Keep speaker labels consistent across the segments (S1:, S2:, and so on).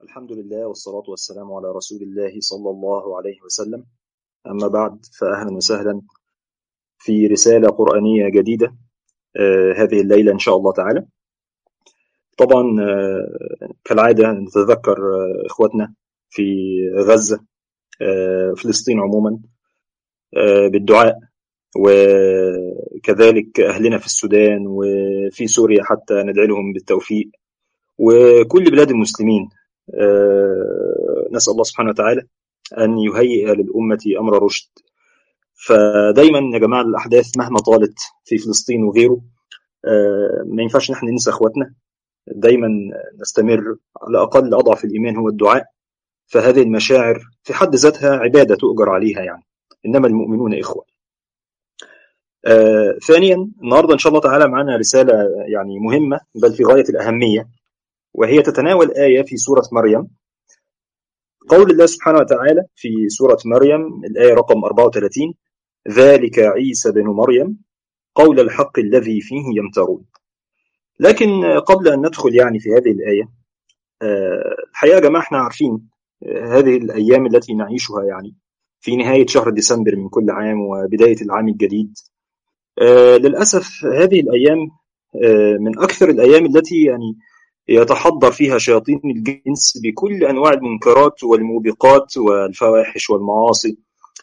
S1: الحمد لله والصلاة والسلام على رسول الله صلى الله عليه وسلم أما بعد فأهلا وسهلا في رسالة قرآنية جديدة آه هذه الليلة إن شاء الله تعالى طبعا آه كالعادة نتذكر آه إخوتنا في غزة آه فلسطين عموما آه بالدعاء وكذلك أهلنا في السودان وفي سوريا حتى ندعي لهم بالتوفيق وكل بلاد المسلمين نسأل الله سبحانه وتعالى أن يهيئ للأمة أمر رشد فدايما يا جماعة الأحداث مهما طالت في فلسطين وغيره ما ينفعش نحن ننسى أخواتنا دايما نستمر على أقل أضعف الإيمان هو الدعاء فهذه المشاعر في حد ذاتها عبادة تؤجر عليها يعني إنما المؤمنون إخوة آه ثانيا النهارده ان شاء الله تعالى معنا رساله يعني مهمه بل في غايه الاهميه وهي تتناول ايه في سوره مريم قول الله سبحانه وتعالى في سوره مريم الايه رقم 34 ذلك عيسى بن مريم قول الحق الذي فيه يمترون لكن قبل ان ندخل يعني في هذه الايه آه الحقيقه يا جماعه احنا عارفين هذه الايام التي نعيشها يعني في نهايه شهر ديسمبر من كل عام وبدايه العام الجديد آه للأسف هذه الأيام آه من أكثر الأيام التي يعني يتحضر فيها شياطين الجنس بكل أنواع المنكرات والموبقات والفواحش والمعاصي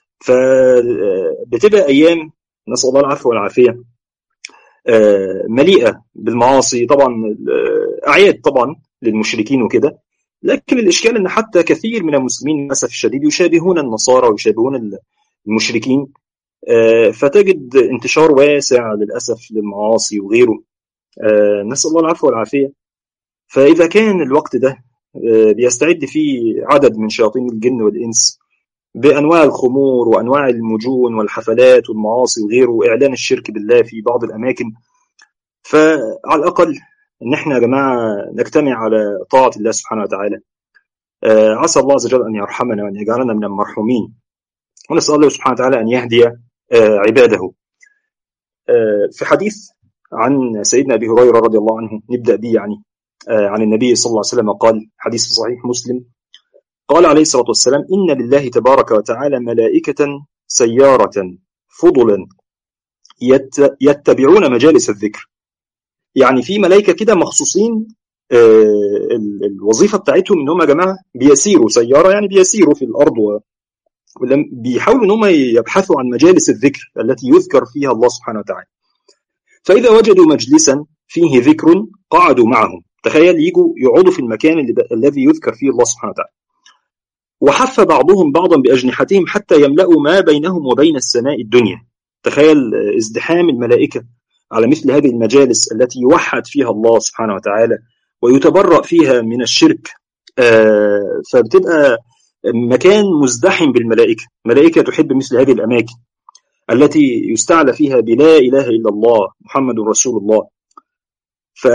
S1: فبتبقى أيام نسأل الله العفو والعافية آه مليئة بالمعاصي طبعا أعياد طبعا للمشركين وكده لكن الإشكال أن حتى كثير من المسلمين للأسف الشديد يشابهون النصارى ويشابهون المشركين فتجد انتشار واسع للأسف للمعاصي وغيره نسأل الله العفو والعافية فإذا كان الوقت ده بيستعد فيه عدد من شياطين الجن والإنس بأنواع الخمور وأنواع المجون والحفلات والمعاصي وغيره وإعلان الشرك بالله في بعض الأماكن فعلى الأقل إن إحنا يا جماعة نجتمع على طاعة الله سبحانه وتعالى عسى الله عز وجل أن يرحمنا وأن يجعلنا من المرحومين ونسأل الله سبحانه وتعالى أن يهدي عباده في حديث عن سيدنا أبي هريرة رضي الله عنه نبدأ به يعني عن النبي صلى الله عليه وسلم قال حديث صحيح مسلم قال عليه الصلاة والسلام إن لله تبارك وتعالى ملائكة سيارة فضلا يتبعون مجالس الذكر يعني في ملائكة كده مخصوصين الوظيفة بتاعتهم إن هم يا جماعة بيسيروا سيارة يعني بيسيروا في الأرض و بيحاولوا ان هم يبحثوا عن مجالس الذكر التي يذكر فيها الله سبحانه وتعالى. فاذا وجدوا مجلسا فيه ذكر قعدوا معهم، تخيل يجوا يقعدوا في المكان الذي يذكر فيه الله سبحانه وتعالى. وحف بعضهم بعضا باجنحتهم حتى يملأوا ما بينهم وبين السماء الدنيا. تخيل ازدحام الملائكه على مثل هذه المجالس التي يوحد فيها الله سبحانه وتعالى ويتبرأ فيها من الشرك فبتبقى مكان مزدحم بالملائكة ملائكة تحب مثل هذه الأماكن التي يستعلى فيها بلا إله إلا الله محمد رسول الله ف...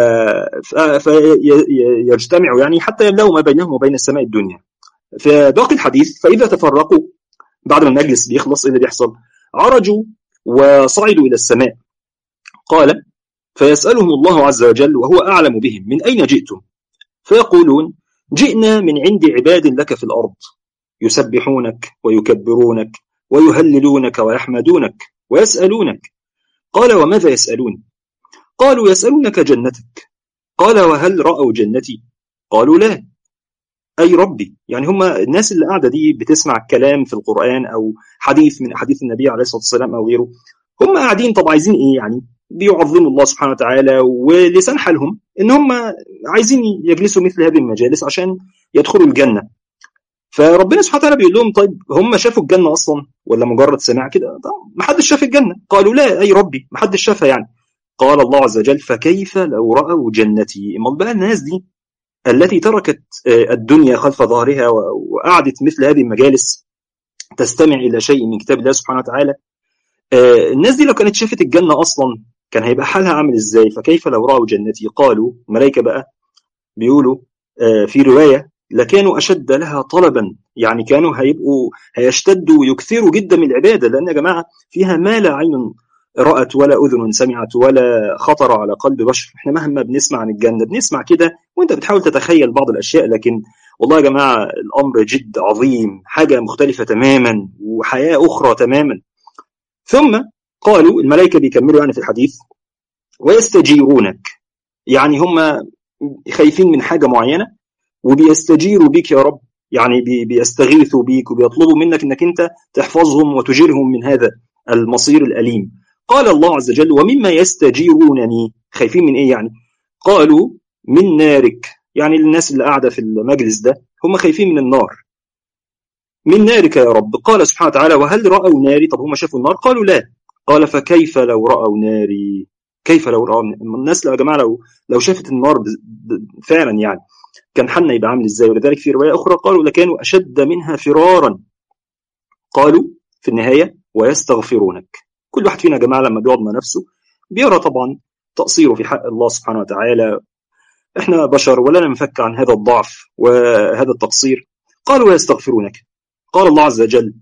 S1: فيجتمعوا يعني حتى يملأوا ما بينهم وبين السماء الدنيا فباقي الحديث فإذا تفرقوا بعد ما المجلس بيخلص إيه اللي بيحصل عرجوا وصعدوا إلى السماء قال فيسألهم الله عز وجل وهو أعلم بهم من أين جئتم فيقولون جئنا من عند عباد لك في الأرض يسبحونك ويكبرونك ويهللونك ويحمدونك ويسألونك قال وماذا يسألون قالوا يسألونك جنتك قال وهل رأوا جنتي قالوا لا أي ربي يعني هم الناس اللي قاعدة دي بتسمع كلام في القرآن أو حديث من أحاديث النبي عليه الصلاة والسلام أو غيره هم قاعدين طب عايزين إيه يعني بيعظموا الله سبحانه وتعالى ولسان حالهم ان هم عايزين يجلسوا مثل هذه المجالس عشان يدخلوا الجنه فربنا سبحانه وتعالى بيقول لهم طيب هم شافوا الجنه اصلا ولا مجرد سماع كده ما حدش شاف الجنه قالوا لا اي ربي ما حدش شافها يعني قال الله عز وجل فكيف لو راوا جنتي امال بقى الناس دي التي تركت الدنيا خلف ظهرها وقعدت مثل هذه المجالس تستمع الى شيء من كتاب الله سبحانه وتعالى الناس دي لو كانت شافت الجنه اصلا كان هيبقى حالها عامل ازاي فكيف لو راوا جنتي قالوا الملائكه بقى بيقولوا في روايه لكانوا اشد لها طلبا يعني كانوا هيبقوا هيشتدوا ويكثروا جدا من العباده لان يا جماعه فيها ما لا عين رأت ولا أذن سمعت ولا خطر على قلب بشر احنا مهما بنسمع عن الجنة بنسمع كده وانت بتحاول تتخيل بعض الأشياء لكن والله يا جماعة الأمر جد عظيم حاجة مختلفة تماما وحياة أخرى تماما ثم قالوا الملائكة بيكملوا يعني في الحديث ويستجيرونك يعني هم خايفين من حاجة معينة وبيستجيروا بك يا رب يعني بيستغيثوا بيك وبيطلبوا منك انك انت تحفظهم وتجيرهم من هذا المصير الأليم قال الله عز وجل ومما يستجيرونني خايفين من ايه يعني قالوا من نارك يعني الناس اللي قاعدة في المجلس ده هم خايفين من النار من نارك يا رب قال سبحانه وتعالى وهل رأوا ناري طب هم شافوا النار قالوا لا قال فكيف لو رأوا ناري كيف لو رأوا الناس يا جماعة لو لو شافت النار فعلا يعني كان حالنا يبقى عامل ازاي ولذلك في رواية أخرى قالوا لكانوا أشد منها فرارا قالوا في النهاية ويستغفرونك كل واحد فينا يا جماعة لما بيقعد مع نفسه بيرى طبعا تقصيره في حق الله سبحانه وتعالى احنا بشر ولا ننفك عن هذا الضعف وهذا التقصير قالوا ويستغفرونك قال الله عز وجل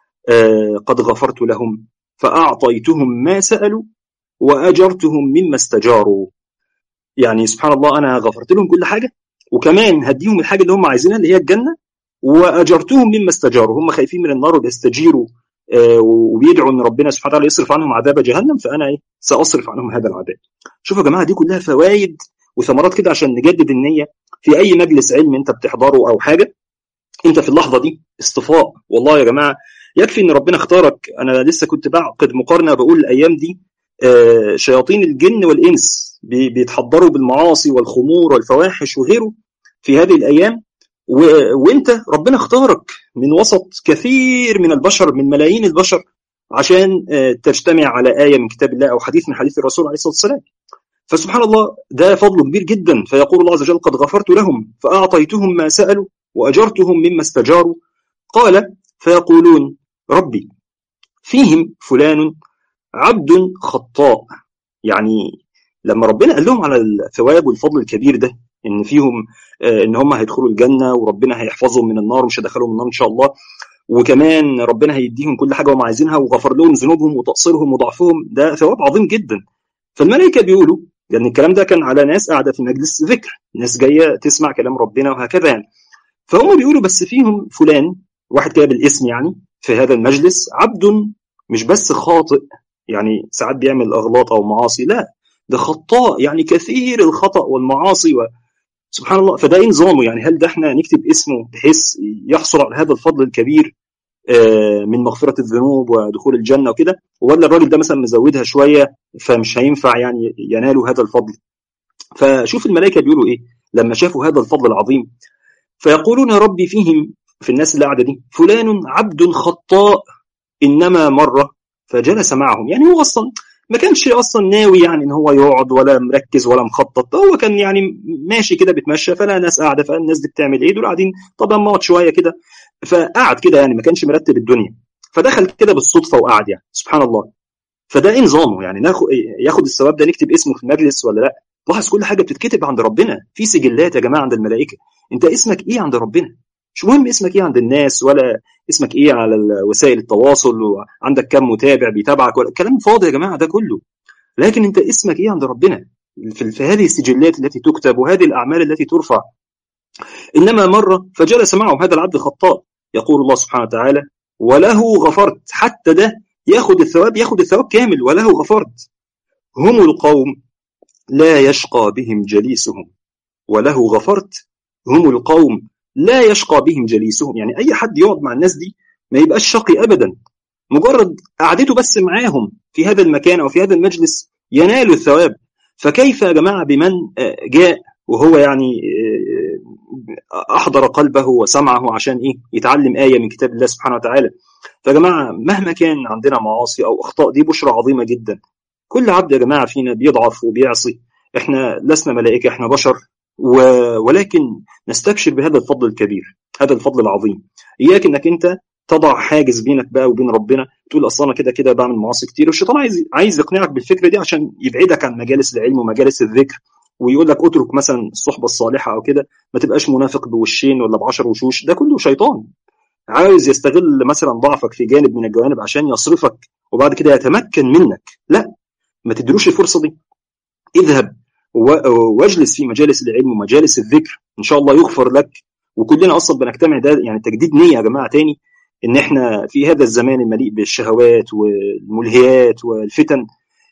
S1: آه قد غفرت لهم فأعطيتهم ما سألوا وأجرتهم مما استجاروا يعني سبحان الله أنا غفرت لهم كل حاجة وكمان هديهم الحاجة اللي هم عايزينها اللي هي الجنة وأجرتهم مما استجاروا هم خايفين من النار وبيستجيروا آه وبيدعوا ان ربنا سبحانه وتعالى يصرف عنهم عذاب جهنم فانا ايه ساصرف عنهم هذا العذاب. شوفوا يا جماعه دي كلها فوائد وثمرات كده عشان نجدد النيه في اي مجلس علم انت بتحضره او حاجه انت في اللحظه دي اصطفاء والله يا جماعه يكفي ان ربنا اختارك انا لسه كنت بعقد مقارنه بقول الايام دي آه شياطين الجن والانس بيتحضروا بالمعاصي والخمور والفواحش وغيره في هذه الايام و... وانت ربنا اختارك من وسط كثير من البشر من ملايين البشر عشان تجتمع على آية من كتاب الله أو حديث من حديث الرسول عليه الصلاة والسلام فسبحان الله ده فضل كبير جدا فيقول الله عز وجل قد غفرت لهم فأعطيتهم ما سألوا وأجرتهم مما استجاروا قال فيقولون ربي فيهم فلان عبد خطاء يعني لما ربنا قال لهم على الثواب والفضل الكبير ده ان فيهم ان هم هيدخلوا الجنه وربنا هيحفظهم من النار ومش هيدخلهم النار ان شاء الله وكمان ربنا هيديهم كل حاجه هم عايزينها وغفر لهم ذنوبهم وتقصيرهم وضعفهم ده ثواب عظيم جدا فالملائكه بيقولوا لان يعني الكلام ده كان على ناس قاعده في مجلس ذكر ناس جايه تسمع كلام ربنا وهكذا يعني فهم بيقولوا بس فيهم فلان واحد كده بالاسم يعني في هذا المجلس عبد مش بس خاطئ يعني ساعات بيعمل اغلاط او معاصي لا ده خطاء يعني كثير الخطا والمعاصي و... سبحان الله فده ايه نظامه يعني هل ده احنا نكتب اسمه بحيث يحصل على هذا الفضل الكبير من مغفره الذنوب ودخول الجنه وكده ولا الراجل ده مثلا مزودها شويه فمش هينفع يعني ينالوا هذا الفضل فشوف الملائكه بيقولوا ايه لما شافوا هذا الفضل العظيم فيقولون يا ربي فيهم في الناس اللي قاعده دي فلان عبد خطاء انما مره فجلس معهم يعني هو اصلا ما كانش اصلا ناوي يعني ان هو يقعد ولا مركز ولا مخطط هو كان يعني ماشي كده بيتمشى فلا ناس قاعده فالناس دي بتعمل ايه دول قاعدين طب اما اقعد شويه كده فقعد كده يعني ما كانش مرتب الدنيا فدخل كده بالصدفه وقعد يعني سبحان الله فده ايه نظامه يعني ناخد ياخد الثواب ده نكتب اسمه في المجلس ولا لا لاحظ كل حاجه بتتكتب عند ربنا في سجلات يا جماعه عند الملائكه انت اسمك ايه عند ربنا مش مهم اسمك ايه عند الناس ولا اسمك ايه على وسائل التواصل وعندك كم متابع بيتابعك ولا كلام فاضي يا جماعه ده كله لكن انت اسمك ايه عند ربنا في, في هذه السجلات التي تكتب وهذه الاعمال التي ترفع انما مره فجلس معهم هذا العبد خطاء يقول الله سبحانه وتعالى وله غفرت حتى ده ياخد الثواب ياخد الثواب كامل وله غفرت هم القوم لا يشقى بهم جليسهم وله غفرت هم القوم لا يشقى بهم جليسهم يعني اي حد يقعد مع الناس دي ما يبقاش شقي ابدا مجرد قعدته بس معاهم في هذا المكان او في هذا المجلس ينال الثواب فكيف يا جماعه بمن جاء وهو يعني احضر قلبه وسمعه عشان ايه يتعلم ايه من كتاب الله سبحانه وتعالى فيا جماعه مهما كان عندنا معاصي او اخطاء دي بشرى عظيمه جدا كل عبد يا جماعه فينا بيضعف وبيعصي احنا لسنا ملائكه احنا بشر و... ولكن نستبشر بهذا الفضل الكبير هذا الفضل العظيم اياك انك انت تضع حاجز بينك بقى وبين ربنا تقول اصل انا كده كده بعمل معاصي كتير والشيطان عايز عايز يقنعك بالفكره دي عشان يبعدك عن مجالس العلم ومجالس الذكر ويقول لك اترك مثلا الصحبه الصالحه او كده ما تبقاش منافق بوشين ولا بعشر وشوش ده كله شيطان عايز يستغل مثلا ضعفك في جانب من الجوانب عشان يصرفك وبعد كده يتمكن منك لا ما تديلوش الفرصه دي اذهب واجلس في مجالس العلم ومجالس الذكر ان شاء الله يغفر لك وكلنا اصلا بنجتمع ده يعني تجديد نيه يا جماعه تاني ان احنا في هذا الزمان المليء بالشهوات والملهيات والفتن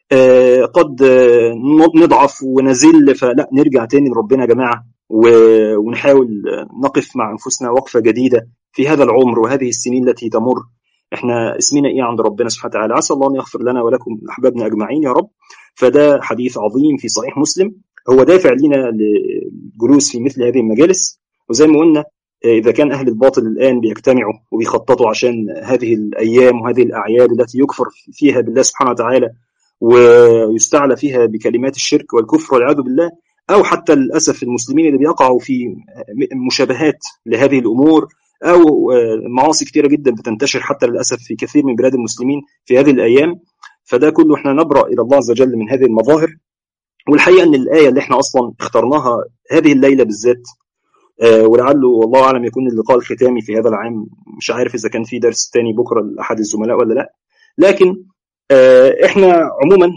S1: قد نضعف ونزل فلا نرجع تاني لربنا يا جماعه ونحاول نقف مع انفسنا وقفه جديده في هذا العمر وهذه السنين التي تمر احنا اسمنا ايه عند ربنا سبحانه وتعالى عسى الله ان يغفر لنا ولكم احبابنا اجمعين يا رب فده حديث عظيم في صحيح مسلم هو دافع لنا للجلوس في مثل هذه المجالس وزي ما قلنا اذا كان اهل الباطل الان بيجتمعوا وبيخططوا عشان هذه الايام وهذه الاعياد التي يكفر فيها بالله سبحانه وتعالى ويستعلى فيها بكلمات الشرك والكفر والعياذ بالله او حتى للاسف المسلمين اللي بيقعوا في مشابهات لهذه الامور او معاصي كثيره جدا بتنتشر حتى للاسف في كثير من بلاد المسلمين في هذه الايام فده كله احنا نبرا الى الله عز وجل من هذه المظاهر والحقيقه ان الايه اللي احنا اصلا اخترناها هذه الليله بالذات ولعله والله اعلم يكون اللقاء الختامي في هذا العام مش عارف اذا كان في درس تاني بكره لاحد الزملاء ولا لا لكن احنا عموما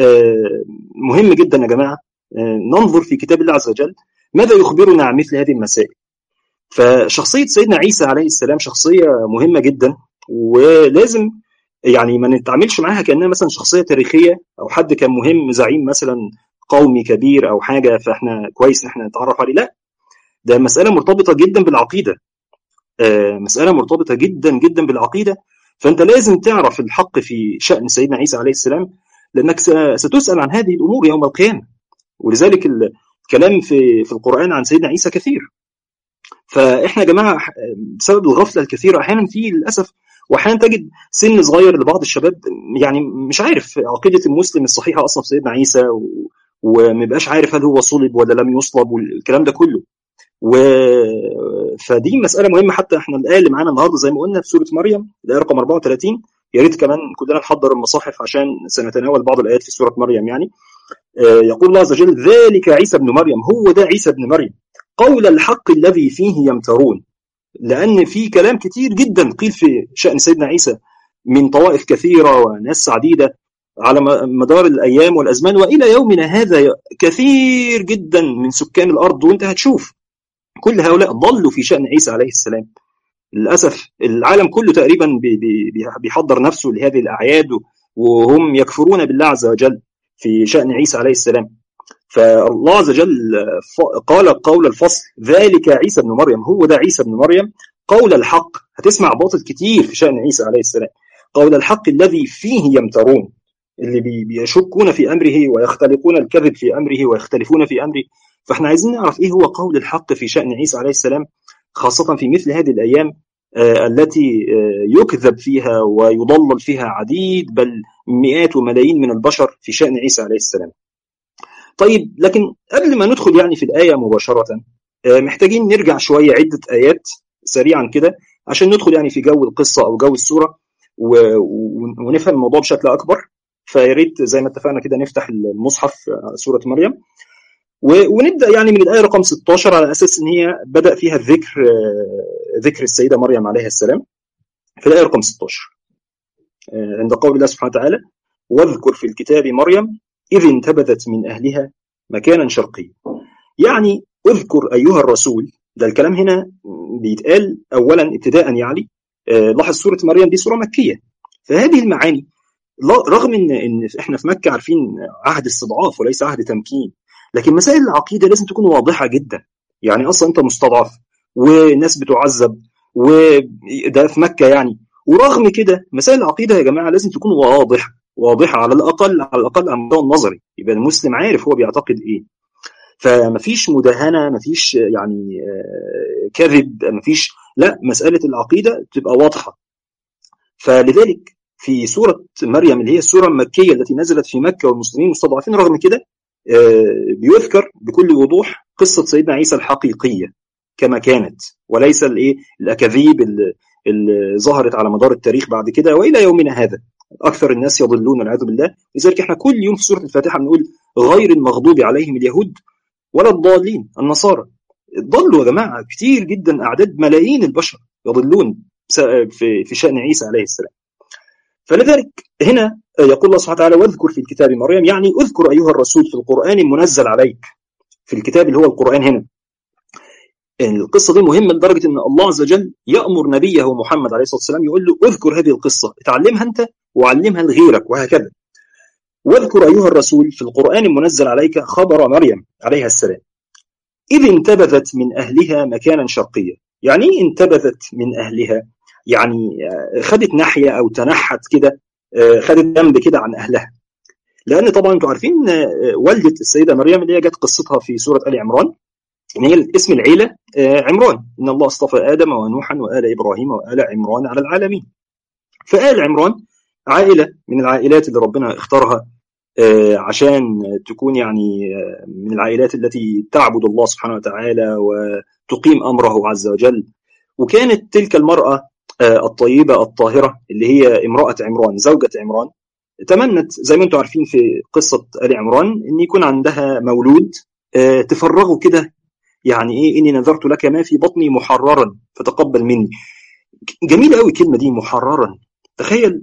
S1: مهم جدا يا جماعه ننظر في كتاب الله عز وجل ماذا يخبرنا عن مثل هذه المسائل فشخصيه سيدنا عيسى عليه السلام شخصيه مهمه جدا ولازم يعني ما نتعاملش معاها كانها مثلا شخصيه تاريخيه او حد كان مهم زعيم مثلا قومي كبير او حاجه فاحنا كويس ان احنا نتعرف عليه لا ده مساله مرتبطه جدا بالعقيده مساله مرتبطه جدا جدا بالعقيده فانت لازم تعرف الحق في شان سيدنا عيسى عليه السلام لانك ستسال عن هذه الامور يوم القيامه ولذلك الكلام في في القران عن سيدنا عيسى كثير فاحنا يا جماعه بسبب الغفله الكثيره احيانا في للاسف واحيانا تجد سن صغير لبعض الشباب يعني مش عارف عقيده المسلم الصحيحه اصلا في سيدنا عيسى و... وما يبقاش عارف هل هو صلب ولا لم يصلب والكلام ده كله و فدي مساله مهمه حتى احنا الايه اللي معانا النهارده زي ما قلنا في سوره مريم الايه رقم 34 يا ريت كمان كلنا نحضر المصاحف عشان سنتناول بعض الايات في سوره مريم يعني يقول الله عز وجل ذلك عيسى ابن مريم هو ده عيسى ابن مريم قول الحق الذي فيه يمترون لان في كلام كتير جدا قيل في شان سيدنا عيسى من طوائف كثيره وناس عديده على مدار الايام والازمان والى يومنا هذا كثير جدا من سكان الارض وانت هتشوف كل هؤلاء ضلوا في شان عيسى عليه السلام للاسف العالم كله تقريبا بيحضر نفسه لهذه الاعياد وهم يكفرون بالله عز وجل في شان عيسى عليه السلام فالله عز وجل قال قول الفصل ذلك عيسى ابن مريم هو ده عيسى ابن مريم قول الحق هتسمع باطل كتير في شان عيسى عليه السلام قول الحق الذي فيه يمترون اللي بيشكون في امره ويختلقون الكذب في امره ويختلفون في امره فاحنا عايزين نعرف ايه هو قول الحق في شان عيسى عليه السلام خاصه في مثل هذه الايام التي يكذب فيها ويضلل فيها عديد بل مئات وملايين من البشر في شان عيسى عليه السلام. طيب لكن قبل ما ندخل يعني في الايه مباشره محتاجين نرجع شويه عده ايات سريعا كده عشان ندخل يعني في جو القصه او جو السوره ونفهم الموضوع بشكل اكبر فيا ريت زي ما اتفقنا كده نفتح المصحف سوره مريم ونبدا يعني من الايه رقم 16 على اساس ان هي بدا فيها الذكر ذكر السيده مريم عليها السلام في الايه رقم 16 عند قول الله سبحانه وتعالى واذكر في الكتاب مريم اذ انتبذت من اهلها مكانا شرقيا يعني اذكر ايها الرسول ده الكلام هنا بيتقال اولا ابتداء يعني لاحظ سوره مريم دي سوره مكيه فهذه المعاني رغم ان ان احنا في مكه عارفين عهد استضعاف وليس عهد تمكين لكن مسائل العقيده لازم تكون واضحه جدا يعني اصلا انت مستضعف وناس بتعذب وده في مكه يعني ورغم كده مسائل العقيده يا جماعه لازم تكون واضحه واضحه على الاقل على الاقل على المستوى النظري يبقى المسلم عارف هو بيعتقد ايه فمفيش مداهنه مفيش يعني كذب مفيش لا مساله العقيده تبقى واضحه فلذلك في سوره مريم اللي هي السوره المكيه التي نزلت في مكه والمسلمين مستضعفين رغم كده بيذكر بكل وضوح قصه سيدنا عيسى الحقيقيه كما كانت وليس الايه الاكاذيب اللي ظهرت على مدار التاريخ بعد كده والى يومنا هذا اكثر الناس يضلون والعياذ بالله لذلك احنا كل يوم في سوره الفاتحه بنقول غير المغضوب عليهم اليهود ولا الضالين النصارى ضلوا يا جماعه كتير جدا اعداد ملايين البشر يضلون في في شان عيسى عليه السلام فلذلك هنا يقول الله سبحانه وتعالى واذكر في الكتاب مريم يعني اذكر ايها الرسول في القران المنزل عليك في الكتاب اللي هو القران هنا يعني القصه دي مهمه لدرجه ان الله عز وجل يامر نبيه محمد عليه الصلاه والسلام يقول له اذكر هذه القصه اتعلمها انت وعلمها لغيرك وهكذا واذكر ايها الرسول في القران المنزل عليك خبر مريم عليها السلام اذ انتبذت من اهلها مكانا شرقيا يعني ايه انتبذت من اهلها يعني خدت ناحيه او تنحت كده خدت جنب كده عن اهلها لان طبعا انتم عارفين والده السيده مريم اللي هي جت قصتها في سوره ال عمران ان هي اسم العيله عمران ان الله اصطفى ادم ونوحا وال ابراهيم وال عمران على العالمين فال عمران عائله من العائلات اللي ربنا اختارها عشان تكون يعني من العائلات التي تعبد الله سبحانه وتعالى وتقيم امره عز وجل وكانت تلك المراه الطيبه الطاهره اللي هي امراه عمران زوجه عمران تمنت زي ما انتم عارفين في قصه ال عمران ان يكون عندها مولود تفرغه كده يعني ايه اني نذرت لك ما في بطني محررا فتقبل مني جميله قوي الكلمه دي محررا تخيل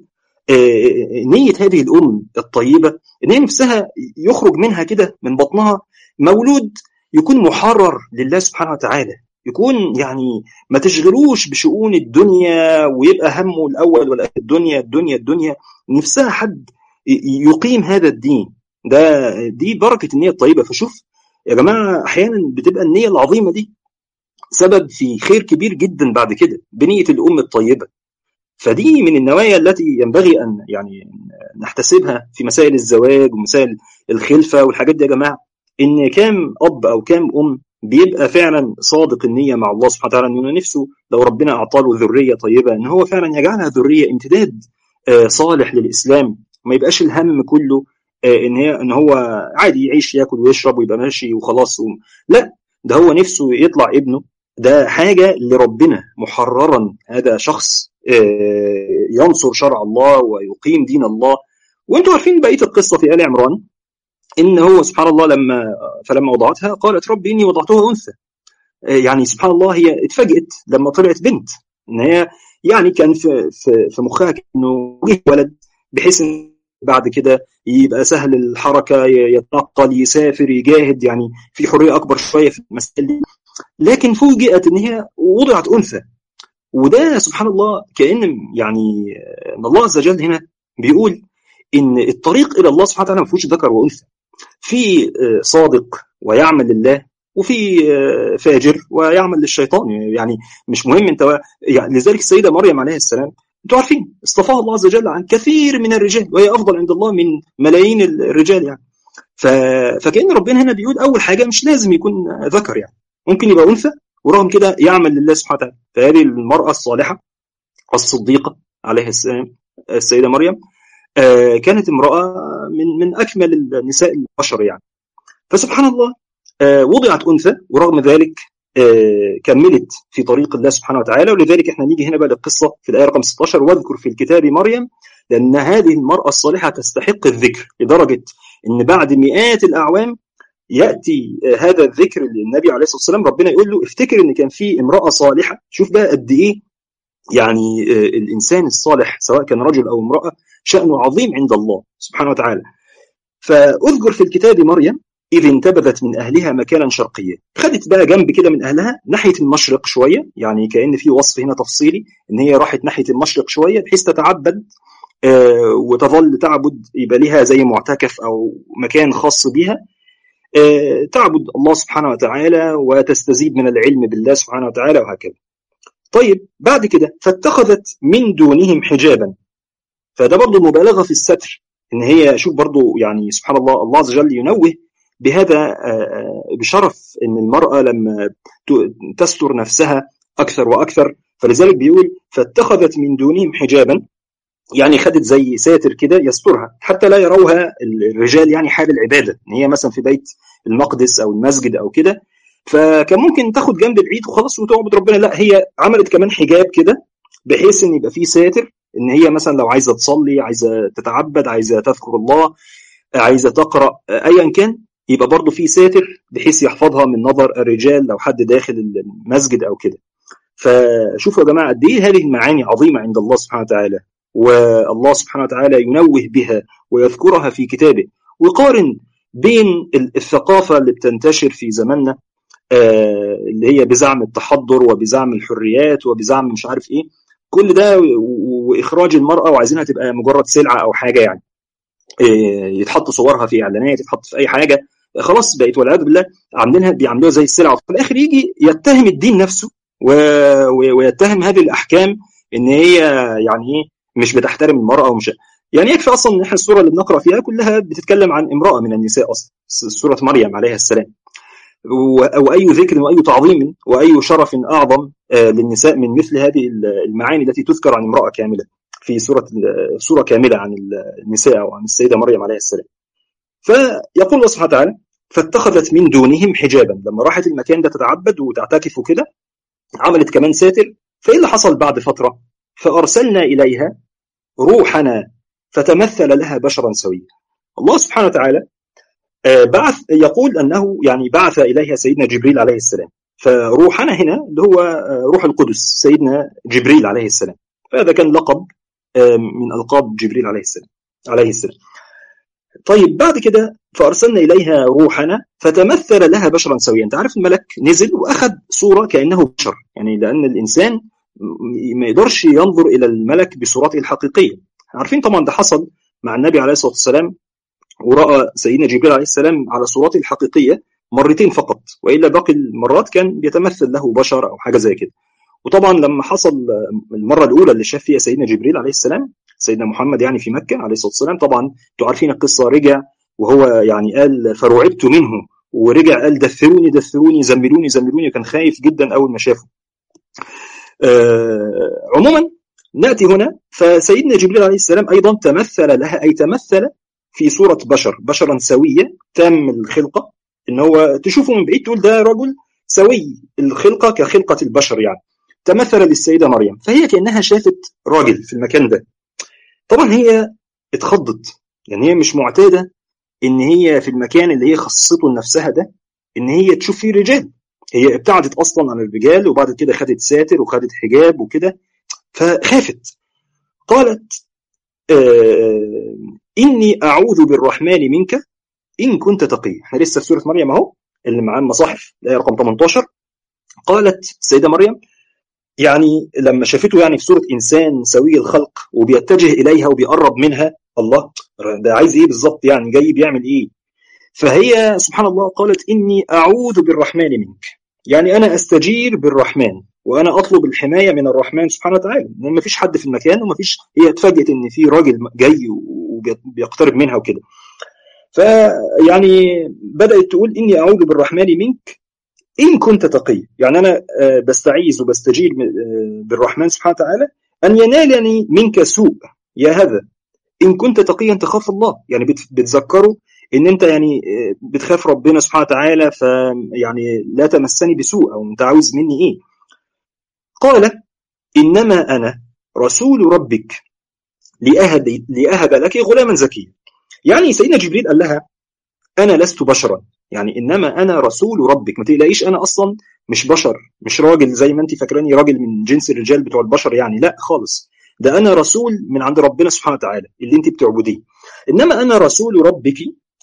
S1: نيه هذه الام الطيبه ان هي نفسها يخرج منها كده من بطنها مولود يكون محرر لله سبحانه وتعالى يكون يعني ما تشغلوش بشؤون الدنيا ويبقى همه الاول ولا الدنيا الدنيا الدنيا نفسها حد يقيم هذا الدين ده دي بركه النيه الطيبه فشوف يا جماعه احيانا بتبقى النيه العظيمه دي سبب في خير كبير جدا بعد كده بنيه الام الطيبه فدي من النوايا التي ينبغي ان يعني نحتسبها في مسائل الزواج ومسائل الخلفه والحاجات دي يا جماعه ان كام اب او كام ام بيبقى فعلا صادق النيه مع الله سبحانه وتعالى انه نفسه لو ربنا اعطى له ذريه طيبه ان هو فعلا يجعلها ذريه امتداد صالح للاسلام ما يبقاش الهم كله ان هي ان هو عادي يعيش ياكل ويشرب ويبقى ماشي وخلاص لا ده هو نفسه يطلع ابنه ده حاجه لربنا محررا هذا شخص ينصر شرع الله ويقيم دين الله وانتم عارفين بقيه القصه في ال عمران ان هو سبحان الله لما فلما وضعتها قالت ربي اني وضعتها انثى يعني سبحان الله هي اتفاجئت لما طلعت بنت ان هي يعني كان في في, في مخها انه ولد بحيث ان بعد كده يبقى سهل الحركه يتنقل يسافر يجاهد يعني في حريه اكبر شويه في المسائل دي لكن فوجئت ان هي وضعت انثى وده سبحان الله كان يعني ان الله عز وجل هنا بيقول ان الطريق الى الله سبحانه وتعالى ما فيهوش ذكر وانثى في صادق ويعمل لله وفي فاجر ويعمل للشيطان يعني مش مهم انت يعني لذلك السيده مريم عليه السلام انتوا عارفين اصطفاها الله عز وجل عن كثير من الرجال وهي افضل عند الله من ملايين الرجال يعني ف... فكان ربنا هنا بيقول اول حاجه مش لازم يكون ذكر يعني ممكن يبقى انثى ورغم كده يعمل لله سبحانه وتعالى فهذه المراه الصالحه الصديقه عليها السلام السيده مريم آه كانت امراه من من اكمل النساء البشر يعني فسبحان الله آه وضعت انثى ورغم ذلك آه كملت في طريق الله سبحانه وتعالى ولذلك احنا نيجي هنا بقى للقصه في الايه رقم 16 واذكر في الكتاب مريم لان هذه المراه الصالحه تستحق الذكر لدرجه ان بعد مئات الاعوام ياتي هذا الذكر للنبي عليه الصلاه والسلام ربنا يقول له افتكر ان كان في امراه صالحه شوف بقى قد ايه يعني الانسان الصالح سواء كان رجل او امراه شانه عظيم عند الله سبحانه وتعالى فاذكر في الكتاب مريم إذ انتبذت من أهلها مكانا شرقيا خدت بقى جنب كده من أهلها ناحية المشرق شوية يعني كأن في وصف هنا تفصيلي إن هي راحت ناحية المشرق شوية بحيث تتعبد آه وتظل تعبد يبقى لها زي معتكف أو مكان خاص بها آه تعبد الله سبحانه وتعالى وتستزيد من العلم بالله سبحانه وتعالى وهكذا طيب بعد كده فاتخذت من دونهم حجابا فده برضه مبالغة في الستر ان هي شوف برضه يعني سبحان الله الله عز وجل ينوه بهذا بشرف ان المراه لما تستر نفسها اكثر واكثر فلذلك بيقول فاتخذت من دونهم حجابا يعني خدت زي ساتر كده يسترها حتى لا يروها الرجال يعني حال العباده ان هي مثلا في بيت المقدس او المسجد او كده فكان ممكن تاخد جنب بعيد وخلاص وتعبد ربنا لا هي عملت كمان حجاب كده بحيث ان يبقى فيه ساتر ان هي مثلا لو عايزه تصلي عايزه تتعبد عايزه تذكر الله عايزه تقرا ايا كان يبقى برضه في ساتر بحيث يحفظها من نظر الرجال لو حد داخل المسجد او كده فشوفوا يا جماعه قد ايه هذه المعاني عظيمه عند الله سبحانه وتعالى والله سبحانه وتعالى ينوه بها ويذكرها في كتابه وقارن بين الثقافه اللي بتنتشر في زماننا اللي هي بزعم التحضر وبزعم الحريات وبزعم مش عارف ايه كل ده واخراج المراه وعايزينها تبقى مجرد سلعه او حاجه يعني يتحط صورها في اعلانات يتحط في اي حاجه خلاص بقت والعياذ بالله عاملينها بيعملوها زي السلعه في الاخر يجي يتهم الدين نفسه ويتهم هذه الاحكام ان هي يعني ايه مش بتحترم المراه ومش يعني يكفي اصلا ان احنا السوره اللي بنقرا فيها كلها بتتكلم عن امراه من النساء اصلا سوره مريم عليها السلام واي ذكر واي تعظيم واي شرف اعظم للنساء من مثل هذه المعاني التي تذكر عن امراه كامله في سوره سوره كامله عن النساء او عن السيده مريم عليها السلام. فيقول الله سبحانه وتعالى: فاتخذت من دونهم حجابا لما راحت المكان ده تتعبد وتعتكف وكده عملت كمان ساتر فايه اللي حصل بعد فتره؟ فارسلنا اليها روحنا فتمثل لها بشرا سويا. الله سبحانه وتعالى بعث يقول انه يعني بعث اليها سيدنا جبريل عليه السلام فروحنا هنا اللي هو روح القدس سيدنا جبريل عليه السلام فهذا كان لقب من القاب جبريل عليه السلام عليه السلام طيب بعد كده فارسلنا اليها روحنا فتمثل لها بشرا سويا انت عارف الملك نزل واخذ صوره كانه بشر يعني لان الانسان ما يقدرش ينظر الى الملك بصورته الحقيقيه عارفين طبعا ده حصل مع النبي عليه الصلاه والسلام وراى سيدنا جبريل عليه السلام على صورته الحقيقيه مرتين فقط والا باقي المرات كان بيتمثل له بشر او حاجه زي كده وطبعا لما حصل المره الاولى اللي شاف فيها سيدنا جبريل عليه السلام سيدنا محمد يعني في مكه عليه الصلاه والسلام طبعا انتوا عارفين القصه رجع وهو يعني قال فرعبت منه ورجع قال دثروني دثروني زملوني زملوني كان خايف جدا اول ما شافه. آه عموما ناتي هنا فسيدنا جبريل عليه السلام ايضا تمثل لها اي تمثل في صوره بشر بشرا سويا تام الخلقه ان هو تشوفه من بعيد تقول ده رجل سوي الخلقه كخلقه البشر يعني تمثل للسيده مريم فهي كانها شافت راجل في المكان ده طبعا هي اتخضت يعني هي مش معتاده ان هي في المكان اللي هي خصصته لنفسها ده ان هي تشوف فيه رجال هي ابتعدت اصلا عن الرجال وبعد كده خدت ساتر وخدت حجاب وكده فخافت قالت آه اني اعوذ بالرحمن منك ان كنت تقي احنا لسه في سوره مريم اهو اللي معاه المصاحف الايه رقم 18 قالت السيده مريم يعني لما شافته يعني في صوره انسان سوي الخلق وبيتجه اليها وبيقرب منها الله ده عايز ايه بالظبط يعني جاي بيعمل ايه فهي سبحان الله قالت اني اعوذ بالرحمن منك يعني انا استجير بالرحمن وانا اطلب الحمايه من الرحمن سبحانه وتعالى ما فيش حد في المكان وما فيش هي اتفاجئت ان في راجل جاي وبيقترب منها وكده فيعني بدات تقول اني اعوذ بالرحمن منك ان كنت تقي يعني انا بستعيذ وبستجير بالرحمن سبحانه وتعالى ان ينالني منك سوء يا هذا ان كنت تقيا تخاف الله يعني بتذكره ان انت يعني بتخاف ربنا سبحانه وتعالى فيعني لا تمسني بسوء او انت عاوز مني ايه قال انما انا رسول ربك لأهب, لأهب لك غلاما زكيا يعني سيدنا جبريل قال لها انا لست بشرا يعني انما انا رسول ربك ما تقلقيش انا اصلا مش بشر مش راجل زي ما انت فاكراني راجل من جنس الرجال بتوع البشر يعني لا خالص ده انا رسول من عند ربنا سبحانه وتعالى اللي انت بتعبديه انما انا رسول ربك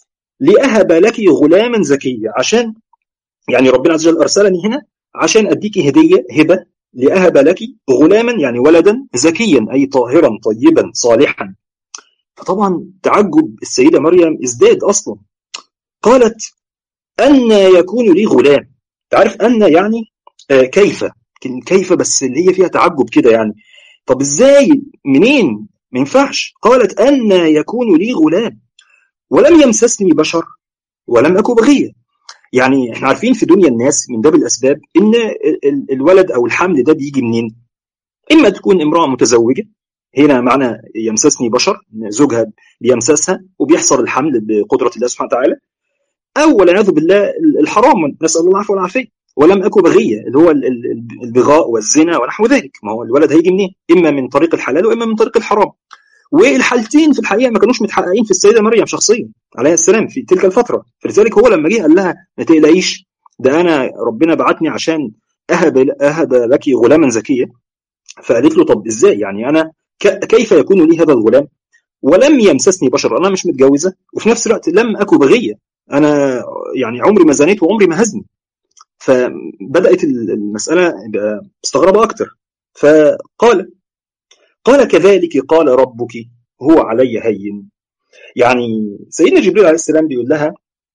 S1: لاهب لك غلاما زكيا عشان يعني ربنا عز وجل ارسلني هنا عشان اديكي هديه هبه لاهب لك غلاما يعني ولدا زكيا اي طاهرا طيبا صالحا فطبعا تعجب السيده مريم ازداد اصلا قالت أن يكون لي غلام تعرف أن يعني آه كيف كيف بس اللي هي فيها تعجب كده يعني طب ازاي منين ما ينفعش قالت أن يكون لي غلام ولم يمسسني بشر ولم أكن بغية يعني احنا عارفين في دنيا الناس من باب الأسباب إن الولد أو الحمل ده بيجي منين إما تكون امرأة متزوجة هنا معنى يمسسني بشر زوجها بيمسسها وبيحصل الحمل بقدرة الله سبحانه وتعالى او والعياذ بالله الحرام نسال الله العفو والعافيه ولم اكن بغيه اللي هو البغاء والزنا ونحو ذلك ما هو الولد هيجي منين؟ اما من طريق الحلال واما من طريق الحرام. والحالتين في الحقيقه ما كانوش متحققين في السيده مريم شخصيا عليها السلام في تلك الفتره فلذلك هو لما جه قال لها ما تقلقيش ده انا ربنا بعتني عشان اهب اهب لك غلاما زكيا فقالت له طب ازاي يعني انا كيف يكون لي هذا الغلام ولم يمسسني بشر انا مش متجوزه وفي نفس الوقت لم اكن بغيه انا يعني عمري ما زنيت وعمري ما هزني فبدات المساله مستغربه اكتر فقال قال كذلك قال ربك هو علي هين يعني سيدنا جبريل عليه السلام بيقول لها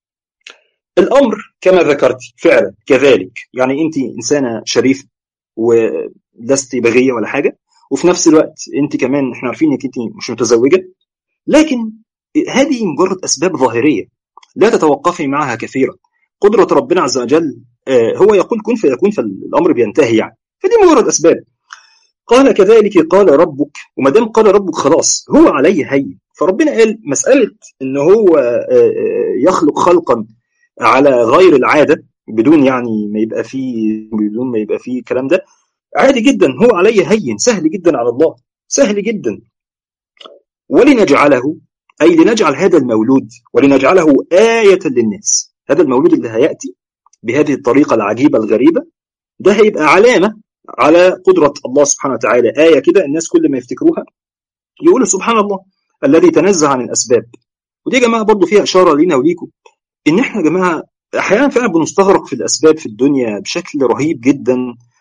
S1: الامر كما ذكرت فعلا كذلك يعني انت انسانه شريفه ولست بغيه ولا حاجه وفي نفس الوقت انت كمان احنا عارفين انك انت مش متزوجه لكن هذه مجرد اسباب ظاهريه لا تتوقفي معها كثيرا قدره ربنا عز وجل هو يقول كن فيكون فالامر بينتهي يعني فدي مجرد اسباب قال كذلك قال ربك وما دام قال ربك خلاص هو علي هين فربنا قال مساله ان هو يخلق خلقا على غير العاده بدون يعني ما يبقى فيه بدون ما يبقى فيه الكلام ده عادي جدا هو علي هين سهل جدا على الله سهل جدا ولنجعله اي لنجعل هذا المولود ولنجعله آية للناس هذا المولود اللي هيأتي بهذه الطريقة العجيبة الغريبة ده هيبقى علامة على قدرة الله سبحانه وتعالى آية كده الناس كل ما يفتكروها يقولوا سبحان الله الذي تنزه عن الأسباب ودي يا جماعة برضو فيها إشارة لينا وليكم إن إحنا يا جماعة أحيانا فعلا بنستغرق في الأسباب في الدنيا بشكل رهيب جدا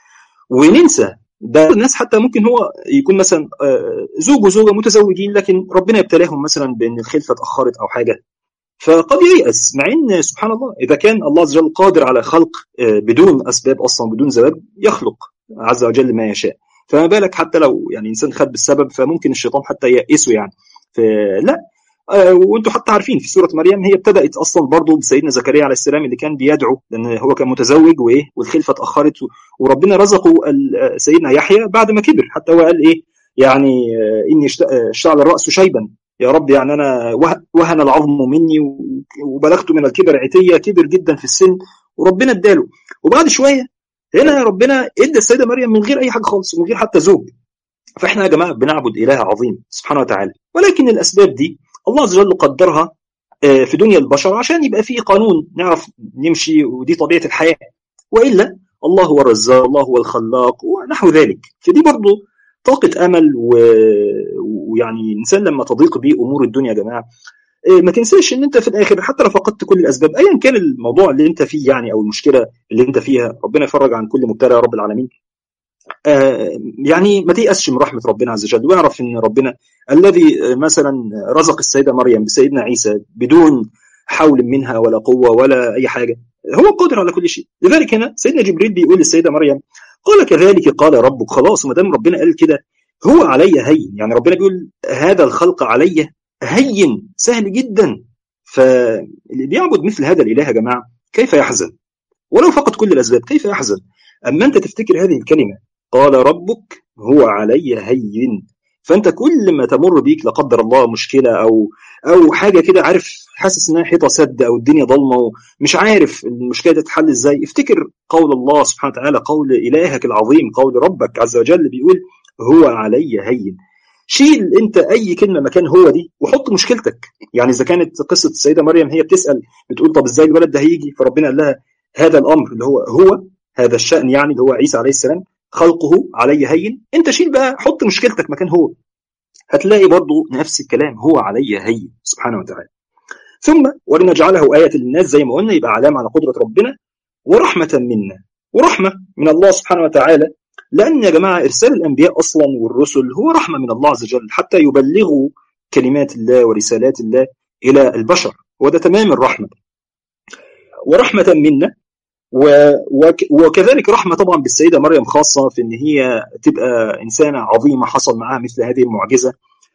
S1: وننسى ده الناس حتى ممكن هو يكون مثلا زوج وزوجه متزوجين لكن ربنا يبتلاهم مثلا بان الخلفه اتاخرت او حاجه فقد ييأس مع ان سبحان الله اذا كان الله عز وجل قادر على خلق بدون اسباب اصلا بدون زواج يخلق عز وجل ما يشاء فما بالك حتى لو يعني انسان خد بالسبب فممكن الشيطان حتى ييأسه يعني فلا وانتم حتى عارفين في سوره مريم هي ابتدات اصلا برضه بسيدنا زكريا عليه السلام اللي كان بيدعو لان هو كان متزوج وايه والخلفه اتاخرت وربنا رزقه سيدنا يحيى بعد ما كبر حتى هو قال ايه يعني اني اشتعل الراس شيبا يا رب يعني انا وهن العظم مني وبلغت من الكبر عتيه كبر جدا في السن وربنا اداله وبعد شويه هنا ربنا ادى السيده مريم من غير اي حاجه خالص ومن غير حتى زوج فاحنا يا جماعه بنعبد اله عظيم سبحانه وتعالى ولكن الاسباب دي الله عز وجل قدرها في دنيا البشر عشان يبقى في قانون نعرف نمشي ودي طبيعه الحياه والا الله هو الرزاق الله هو الخلاق ونحو ذلك فدي برضه طاقه امل و... ويعني الانسان لما تضيق به امور الدنيا يا جماعه ما تنساش ان انت في الاخر حتى لو فقدت كل الاسباب ايا كان الموضوع اللي انت فيه يعني او المشكله اللي انت فيها ربنا يفرج عن كل مبتلى يا رب العالمين آه يعني ما تيأسش من رحمة ربنا عز وجل واعرف ان ربنا الذي مثلا رزق السيدة مريم بسيدنا عيسى بدون حول منها ولا قوة ولا أي حاجة هو قادر على كل شيء لذلك هنا سيدنا جبريل بيقول للسيدة مريم قال كذلك قال ربك خلاص ما دام ربنا قال كده هو علي هين يعني ربنا بيقول هذا الخلق علي هين سهل جدا فاللي بيعبد مثل هذا الإله يا جماعة كيف يحزن ولو فقد كل الأسباب كيف يحزن أما أنت تفتكر هذه الكلمة قال ربك هو علي هين فانت كل ما تمر بيك لا قدر الله مشكله او او حاجه كده عارف حاسس انها حيطه سد او الدنيا ضلمه ومش عارف المشكله تتحل ازاي افتكر قول الله سبحانه وتعالى قول الهك العظيم قول ربك عز وجل بيقول هو علي هين شيل انت اي كلمه مكان هو دي وحط مشكلتك يعني اذا كانت قصه السيده مريم هي بتسال بتقول طب ازاي الولد ده هيجي فربنا قال لها هذا الامر اللي هو هو هذا الشان يعني اللي هو عيسى عليه السلام خلقه علي هين انت شيل بقى حط مشكلتك مكان هو هتلاقي برضو نفس الكلام هو علي هين سبحانه وتعالى ثم ولنجعله آية للناس زي ما قلنا يبقى علامة على قدرة ربنا ورحمة منا ورحمة من الله سبحانه وتعالى لأن يا جماعة إرسال الأنبياء أصلا والرسل هو رحمة من الله عز وجل حتى يبلغوا كلمات الله ورسالات الله إلى البشر وده تمام الرحمة ورحمة منا وكذلك رحمة طبعا بالسيدة مريم خاصة في أن هي تبقى إنسانة عظيمة حصل معها مثل هذه المعجزة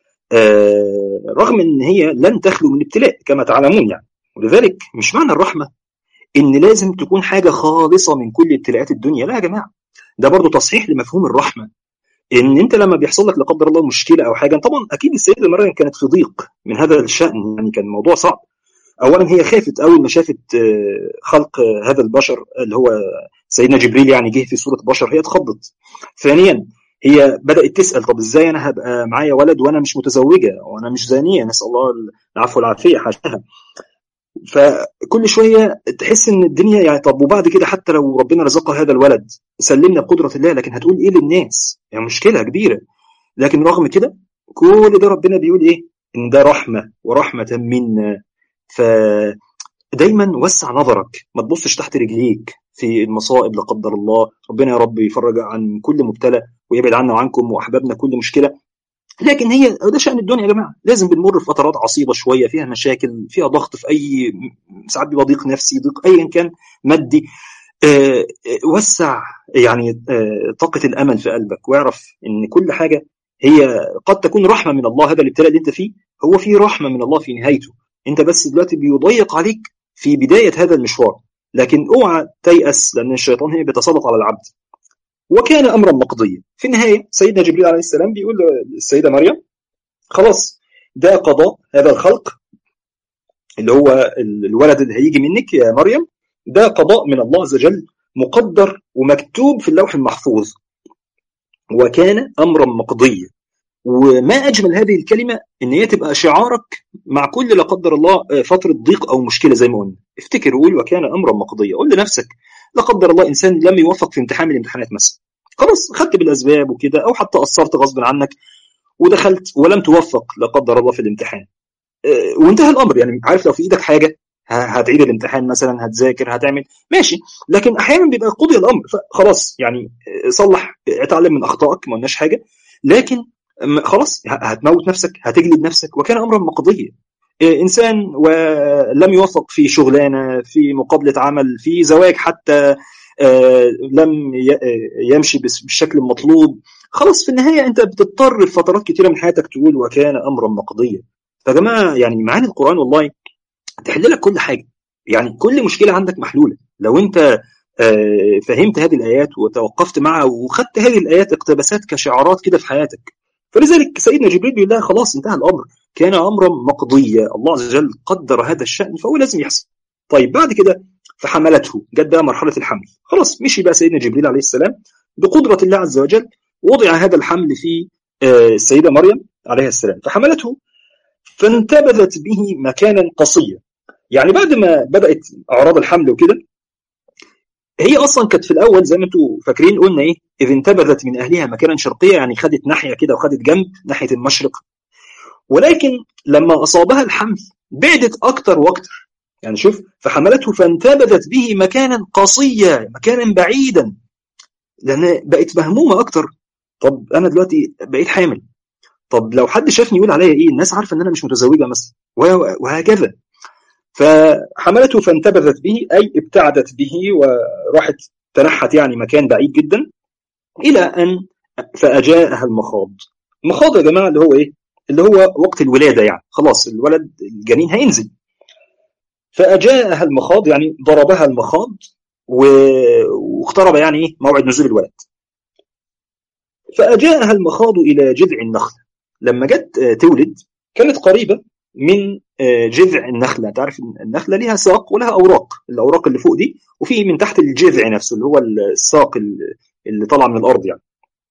S1: رغم أن هي لن تخلو من ابتلاء كما تعلمون يعني ولذلك مش معنى الرحمة أن لازم تكون حاجة خالصة من كل ابتلاءات الدنيا لا يا جماعة ده برضو تصحيح لمفهوم الرحمة ان انت لما بيحصل لك لا قدر الله مشكله او حاجه طبعا اكيد السيده مريم كانت في ضيق من هذا الشان يعني كان الموضوع صعب اولا هي خافت اول ما شافت خلق هذا البشر اللي هو سيدنا جبريل يعني جه في صوره بشر هي اتخضت ثانيا هي بدات تسال طب ازاي انا هبقى معايا ولد وانا مش متزوجه وانا مش زانيه نسال الله العفو والعافيه حاشاها فكل شويه تحس ان الدنيا يعني طب وبعد كده حتى لو ربنا رزقها هذا الولد سلمنا بقدره الله لكن هتقول ايه للناس يعني مشكله كبيره لكن رغم كده كل ده ربنا بيقول ايه ان ده رحمه ورحمه منا فدايما وسع نظرك ما تبصش تحت رجليك في المصائب لا قدر الله ربنا يا رب يفرج عن كل مبتلى ويبعد عنا وعنكم واحبابنا كل مشكله لكن هي ده شان الدنيا يا جماعه لازم بنمر في فترات عصيبه شويه فيها مشاكل فيها ضغط في اي ساعات بيبقى ضيق نفسي ضيق ايا كان مادي آه، وسع يعني آه، طاقه الامل في قلبك واعرف ان كل حاجه هي قد تكون رحمه من الله هذا الابتلاء اللي انت فيه هو فيه رحمه من الله في نهايته انت بس دلوقتي بيضيق عليك في بدايه هذا المشوار لكن اوعى تيأس لان الشيطان هي بيتسلط على العبد وكان امرا مقضيا في النهايه سيدنا جبريل عليه السلام بيقول للسيده مريم خلاص ده قضاء هذا الخلق اللي هو الولد اللي هيجي منك يا مريم ده قضاء من الله عز وجل مقدر ومكتوب في اللوح المحفوظ وكان امرا مقضيا وما اجمل هذه الكلمه ان هي تبقى شعارك مع كل لا قدر الله فتره ضيق او مشكله زي ما قلنا افتكر وقول وكان امرا مقضيا قول لنفسك لا قدر الله انسان لم يوفق في امتحان من الامتحانات مثلا خلاص خدت بالاسباب وكده او حتى قصرت غصب عنك ودخلت ولم توفق لا قدر الله في الامتحان وانتهى الامر يعني عارف لو في ايدك حاجه هتعيد الامتحان مثلا هتذاكر هتعمل ماشي لكن احيانا بيبقى قضي الامر خلاص يعني صلح اتعلم من اخطائك ما قلناش حاجه لكن خلاص هتموت نفسك هتجلد نفسك وكان امرا مقضيا انسان ولم يوفق في شغلانه في مقابله عمل في زواج حتى لم يمشي بالشكل المطلوب خلاص في النهايه انت بتضطر في فترات كثيره من حياتك تقول وكان امرا مقضيا فيا جماعه يعني معاني القران والله تحل لك كل حاجه يعني كل مشكله عندك محلوله لو انت فهمت هذه الايات وتوقفت معها وخدت هذه الايات اقتباسات كشعارات كده في حياتك فلذلك سيدنا جبريل بيقول لها خلاص انتهى الامر كان امرا مقضيا الله عز وجل قدر هذا الشان فهو لازم يحصل طيب بعد كده فحملته جت بقى مرحله الحمل خلاص مشي بقى سيدنا جبريل عليه السلام بقدره الله عز وجل وضع هذا الحمل في السيده مريم عليها السلام فحملته فانتبذت به مكانا قصيا يعني بعد ما بدات اعراض الحمل وكده هي اصلا كانت في الاول زي ما انتم فاكرين قلنا ايه اذ انتبذت من اهلها مكانا شرقيا يعني خدت ناحيه كده وخدت جنب ناحيه المشرق ولكن لما اصابها الحمل بعدت اكتر واكتر يعني شوف فحملته فانتبذت به مكانا قصيا مكانا بعيدا لان بقت مهمومه اكتر طب انا دلوقتي بقيت حامل طب لو حد شافني يقول عليا ايه الناس عارفه ان انا مش متزوجه مثلا وهكذا فحملته فانتبذت به اي ابتعدت به وراحت تنحت يعني مكان بعيد جدا الى ان فاجاءها المخاض المخاض يا جماعه اللي هو ايه اللي هو وقت الولاده يعني خلاص الولد الجنين هينزل فاجاءها المخاض يعني ضربها المخاض واقترب يعني ايه موعد نزول الولد فاجاءها المخاض الى جذع النخله لما جت تولد كانت قريبه من جذع النخله تعرف النخله ليها ساق ولها اوراق الاوراق اللي فوق دي وفي من تحت الجذع نفسه اللي هو الساق اللي طالع من الارض يعني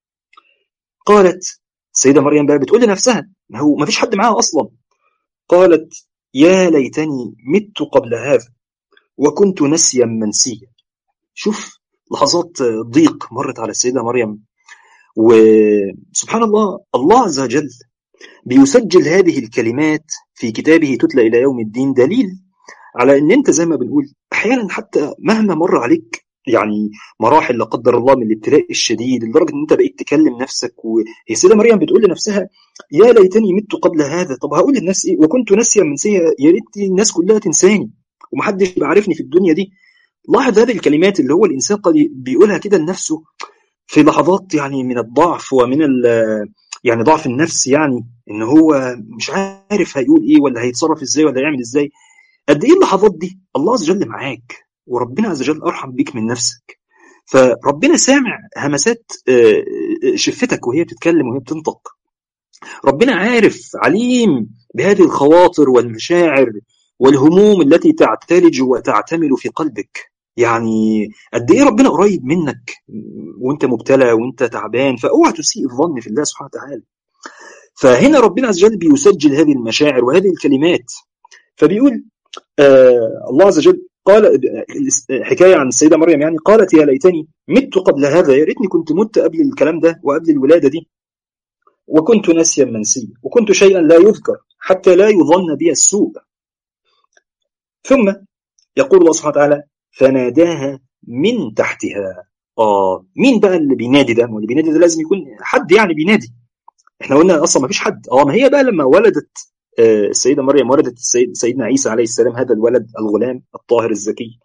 S1: قالت السيده مريم بقى بتقول لنفسها ما هو ما فيش حد معاها اصلا قالت يا ليتني مت قبل هذا وكنت نسيا منسيا شوف لحظات ضيق مرت على السيده مريم وسبحان الله الله عز وجل بيسجل هذه الكلمات في كتابه تتلى الى يوم الدين دليل على ان انت زي ما بنقول احيانا حتى مهما مر عليك يعني مراحل لا قدر الله من الابتلاء الشديد لدرجه ان انت بقيت تكلم نفسك وهي السيده مريم بتقول لنفسها يا ليتني مت قبل هذا طب هقول للناس ايه وكنت ناسيا منسيا يا ريت الناس كلها تنساني ومحدش يبقى عارفني في الدنيا دي لاحظ هذه الكلمات اللي هو الانسان قد بيقولها كده لنفسه في لحظات يعني من الضعف ومن يعني ضعف النفس يعني ان هو مش عارف هيقول ايه ولا هيتصرف ازاي ولا هيعمل ازاي قد ايه اللحظات دي الله عز وجل معاك وربنا عز وجل ارحم بيك من نفسك فربنا سامع همسات شفتك وهي بتتكلم وهي بتنطق ربنا عارف عليم بهذه الخواطر والمشاعر والهموم التي تعتلج وتعتمل في قلبك يعني قد ايه ربنا قريب منك وانت مبتلى وانت تعبان فاوعى تسيء الظن في الله سبحانه وتعالى فهنا ربنا عز وجل بيسجل هذه المشاعر وهذه الكلمات فبيقول آه الله عز وجل قال حكايه عن السيده مريم يعني قالت يا ليتني مت قبل هذا يا ريتني كنت مت قبل الكلام ده وقبل الولاده دي وكنت ناسيا منسيا وكنت شيئا لا يذكر حتى لا يظن بي السوء ثم يقول الله سبحانه وتعالى فناداها من تحتها اه مين بقى اللي بينادي ده؟ اللي بينادي ده لازم يكون حد يعني بينادي احنا قلنا اصلا ما فيش حد اه ما هي بقى لما ولدت السيده مريم ولدت السيد سيدنا عيسى عليه السلام هذا الولد الغلام الطاهر الزكي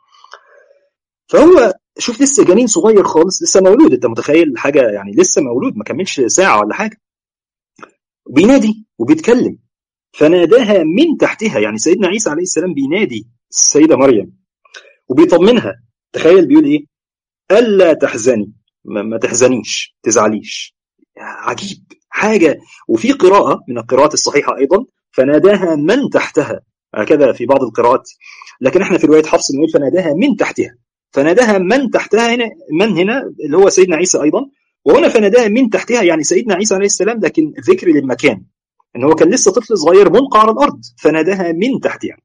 S1: فهو شوف لسه جنين صغير خالص لسه مولود انت متخيل حاجه يعني لسه مولود ما كملش ساعه ولا حاجه بينادي وبيتكلم فناداها من تحتها يعني سيدنا عيسى عليه السلام بينادي السيده مريم وبيطمنها تخيل بيقول ايه الا تحزني ما, ما تحزنيش تزعليش عجيب حاجه وفي قراءه من القراءات الصحيحه ايضا فناداها من تحتها هكذا في بعض القراءات لكن احنا في روايه حفص نقول فناداها من تحتها فناداها من تحتها هنا من هنا اللي هو سيدنا عيسى ايضا وهنا فناداها من تحتها يعني سيدنا عيسى عليه السلام لكن ذكر للمكان ان هو كان لسه طفل صغير ملقى على الارض فناداها من تحتها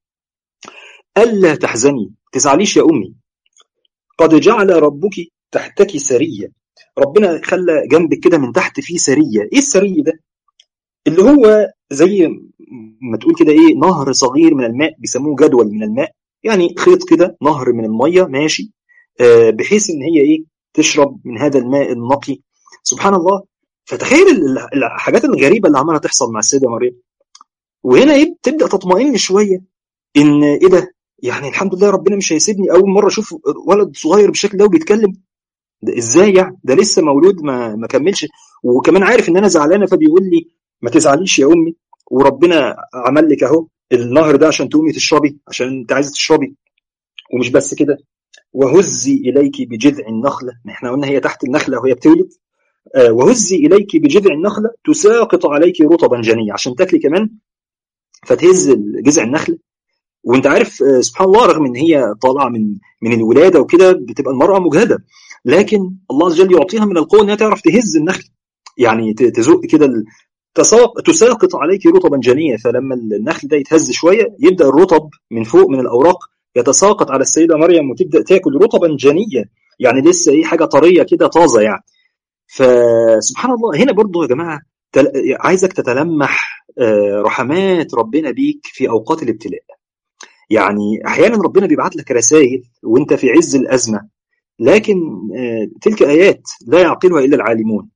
S1: الا تحزني تزعليش يا امي قد جعل ربك تحتك سريه ربنا خلى جنبك كده من تحت فيه سريه ايه السري ده اللي هو زي ما تقول كده ايه نهر صغير من الماء بيسموه جدول من الماء يعني خيط كده نهر من الميه ماشي آه بحيث ان هي ايه تشرب من هذا الماء النقي سبحان الله فتخيل الحاجات الغريبه اللي عماله تحصل مع السيده مريم وهنا ايه بتبدا تطمئن شويه ان ايه ده يعني الحمد لله ربنا مش هيسيبني اول مره اشوف ولد صغير بالشكل ده وبيتكلم ده ازاي يعني ده لسه مولود ما ما كملش وكمان عارف ان انا زعلانه فبيقول لي ما تزعليش يا امي وربنا عمل لك اهو النهر ده عشان تقومي تشربي عشان انت عايزه تشربي ومش بس كده وهزي اليك بجذع النخله احنا قلنا هي تحت النخله وهي بتولد آه وهزي اليك بجذع النخله تساقط عليك رطبا جنيا عشان تاكلي كمان فتهز جذع النخله وانت عارف آه سبحان الله رغم ان هي طالعه من من الولاده وكده بتبقى المراه مجهده لكن الله عز وجل يعطيها من القوه انها تعرف تهز النخل يعني تزق كده تساق تساقط عليك رطبا جنيا فلما النخل ده يتهز شويه يبدا الرطب من فوق من الاوراق يتساقط على السيده مريم وتبدا تاكل رطبا جنيا يعني لسه ايه حاجه طريه كده طازه يعني فسبحان الله هنا برضو يا جماعه تل... عايزك تتلمح رحمات ربنا بيك في اوقات الابتلاء يعني احيانا ربنا بيبعت لك رسائل وانت في عز الازمه لكن تلك ايات لا يعقلها الا العالمون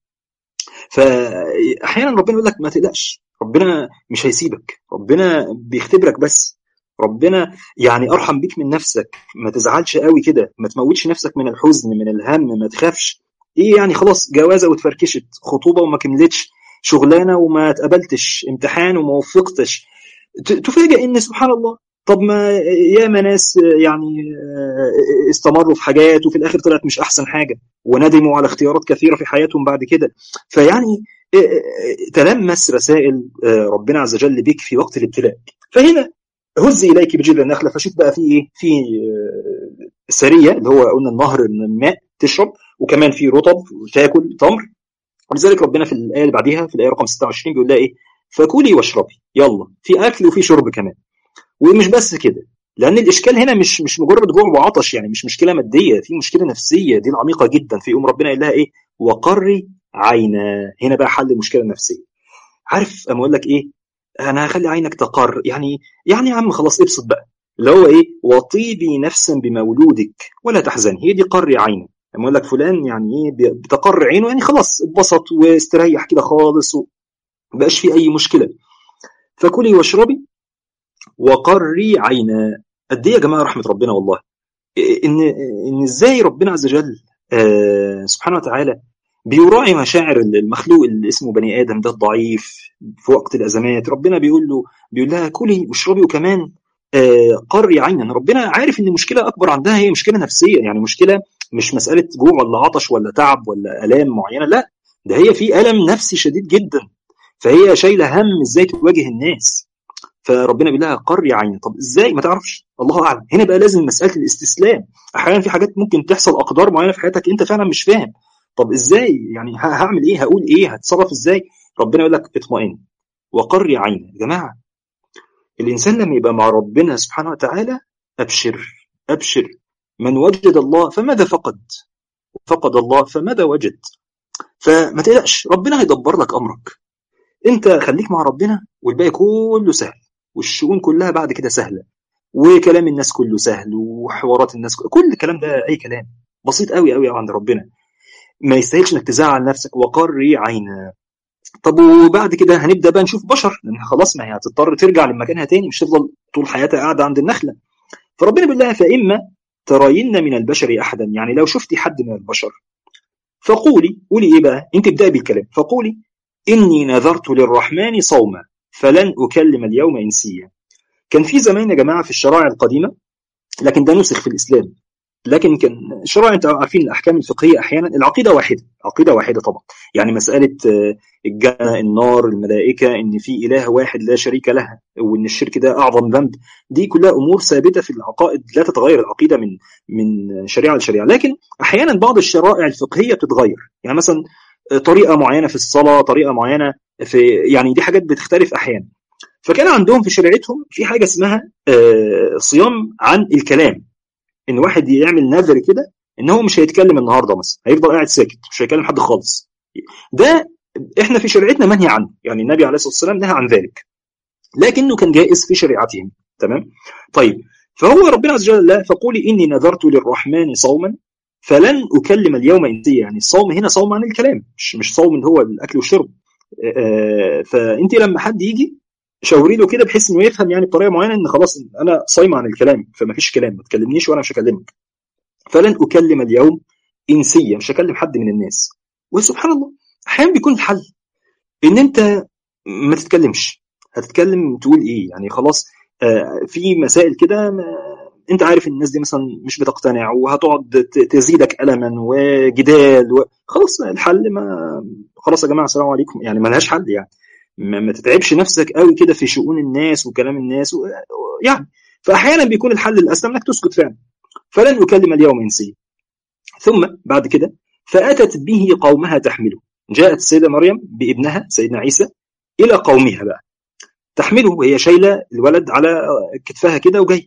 S1: فاحيانا ربنا يقول لك ما تقلقش ربنا مش هيسيبك ربنا بيختبرك بس ربنا يعني ارحم بيك من نفسك ما تزعلش قوي كده ما تموتش نفسك من الحزن من الهم ما تخافش ايه يعني خلاص جوازه واتفركشت خطوبه وما كملتش شغلانه وما اتقبلتش امتحان وما وفقتش تفاجئ ان سبحان الله طب ما ياما ناس يعني استمروا في حاجات وفي الاخر طلعت مش احسن حاجه وندموا على اختيارات كثيره في حياتهم بعد كده فيعني تلمس رسائل ربنا عز وجل بك في وقت الابتلاء فهنا هز اليك بجذع النخله فشوف بقى في ايه في سريه اللي هو قلنا النهر من الماء تشرب وكمان في رطب وتاكل تمر ولذلك ربنا في الايه اللي بعديها في الايه رقم 26 بيقول لها ايه فكلي واشربي يلا في اكل وفي شرب كمان ومش بس كده لان الاشكال هنا مش مش مجرد جوع وعطش يعني مش مشكله ماديه في مشكله نفسيه دي العميقه جدا في يوم ربنا قال لها ايه وقري عينا هنا بقى حل المشكله النفسيه عارف اما اقول لك ايه انا هخلي عينك تقر يعني يعني يا عم خلاص ابسط بقى اللي هو ايه وطيبي نفسا بمولودك ولا تحزني هي دي قري عينه لما اقول لك فلان يعني ايه بتقر عينه يعني خلاص اتبسط واستريح كده خالص ومبقاش في اي مشكله فكلي واشربي وقري عينا قد ايه يا جماعه رحمه ربنا والله ان ان ازاي ربنا عز وجل آه سبحانه وتعالى بيراعي مشاعر المخلوق اللي اسمه بني ادم ده الضعيف في وقت الازمات ربنا بيقول له بيقول لها كلي واشربي وكمان آه قري عينا ربنا عارف ان المشكله اكبر عندها هي مشكله نفسيه يعني مشكله مش مساله جوع ولا عطش ولا تعب ولا الام معينه لا ده هي في الم نفسي شديد جدا فهي شايله هم ازاي تواجه الناس فربنا بيقول لها قري عيني طب ازاي ما تعرفش الله اعلم هنا بقى لازم مساله الاستسلام احيانا في حاجات ممكن تحصل اقدار معينه في حياتك انت فعلا مش فاهم طب ازاي يعني هعمل ايه هقول ايه هتصرف ازاي ربنا يقول لك اطمئن وقري عيني يا جماعه الانسان لما يبقى مع ربنا سبحانه وتعالى ابشر ابشر من وجد الله فماذا فقد فقد الله فماذا وجد فما تقلقش ربنا هيدبر لك امرك انت خليك مع ربنا والباقي كله سهل والشؤون كلها بعد كده سهله وكلام الناس كله سهل وحوارات الناس كل الكلام ده اي كلام بسيط قوي قوي عند ربنا ما يستاهلش انك تزعل نفسك وقري عينا طب وبعد كده هنبدا بقى نشوف بشر لان خلاص ما هي هتضطر ترجع لمكانها تاني مش تفضل طول حياتها قاعده عند النخله فربنا بيقول لها فاما ترين من البشر احدا يعني لو شفتي حد من البشر فقولي قولي ايه بقى انت ابداي بالكلام فقولي اني نذرت للرحمن صوما فلن اكلم اليوم انسيا كان في زمان يا جماعه في الشرائع القديمه لكن ده نسخ في الاسلام لكن كان الشرائع انت عارفين الاحكام الفقهيه احيانا العقيده واحده عقيده واحده طبعا يعني مساله الجنه النار الملائكه ان في اله واحد لا شريك له وان الشرك ده اعظم ذنب دي كلها امور ثابته في العقائد لا تتغير العقيده من من شريعه لشريعه لكن احيانا بعض الشرائع الفقهيه بتتغير يعني مثلا طريقه معينه في الصلاه طريقه معينه في يعني دي حاجات بتختلف احيانا فكان عندهم في شريعتهم في حاجه اسمها صيام عن الكلام ان واحد يعمل نذر كده ان هو مش هيتكلم النهارده مثلا هيفضل قاعد ساكت مش هيكلم حد خالص ده احنا في شريعتنا منهي عنه يعني النبي عليه الصلاه والسلام نهى عن ذلك لكنه كان جائز في شريعتهم تمام طيب فهو ربنا عز وجل فقولي اني نذرت للرحمن صوما فلن اكلم اليوم انسيا يعني الصوم هنا صوم عن الكلام مش مش صوم اللي هو الاكل والشرب فانت لما حد يجي شاوري له كده بحيث انه يفهم يعني بطريقه معينه ان خلاص انا صايمه عن الكلام فما فيش كلام ما تكلمنيش وانا مش هكلمك فلن اكلم اليوم انسيا مش هكلم حد من الناس وسبحان الله احيانا بيكون الحل ان انت ما تتكلمش هتتكلم تقول ايه يعني خلاص آه في مسائل كده انت عارف الناس دي مثلا مش بتقتنع وهتقعد تزيدك الما وجدال و... خلاص الحل ما خلاص يا جماعه السلام عليكم يعني ما لهاش حل يعني ما, ما تتعبش نفسك قوي كده في شؤون الناس وكلام الناس و... يعني فاحيانا بيكون الحل الاسلم انك تسكت فعلا فلن اكلم اليوم انسيا ثم بعد كده فاتت به قومها تحمله جاءت السيده مريم بابنها سيدنا عيسى الى قومها بقى تحمله وهي شايله الولد على كتفها كده وجاي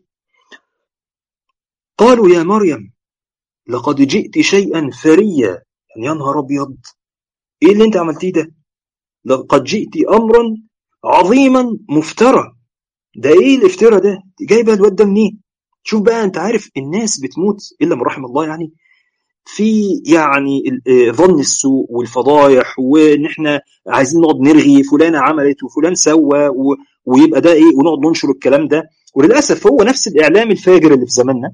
S1: قالوا يا مريم لقد جئت شيئا فريا يعني يا نهار ابيض ايه اللي انت عملتيه ده لقد جئت امرا عظيما مفترى ده ايه الافتراء ده جايبه الواد ده منين شوف بقى انت عارف الناس بتموت الا من رحم الله يعني في يعني ظن السوء والفضايح وان احنا عايزين نقعد نرغي فلانه عملت وفلان سوى ويبقى ده ايه ونقعد ننشر الكلام ده وللاسف هو نفس الاعلام الفاجر اللي في زماننا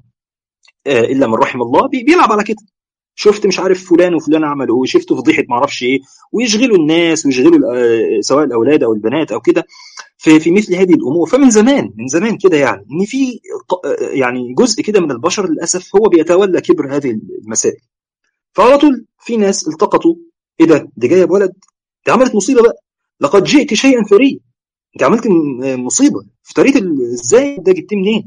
S1: الا من رحم الله بيلعب على كده شفت مش عارف فلان وفلان عملوا شفت فضيحه ما اعرفش ايه ويشغلوا الناس ويشغلوا سواء الاولاد او البنات او كده في في مثل هذه الامور فمن زمان من زمان كده يعني ان في يعني جزء كده من البشر للاسف هو بيتولى كبر هذه المسائل فعلى طول في ناس التقطوا ايه ده دي جايه بولد دي عملت مصيبه بقى لقد جئت شيئا فريا انت عملت مصيبه افتريت ازاي ده جبتيه منين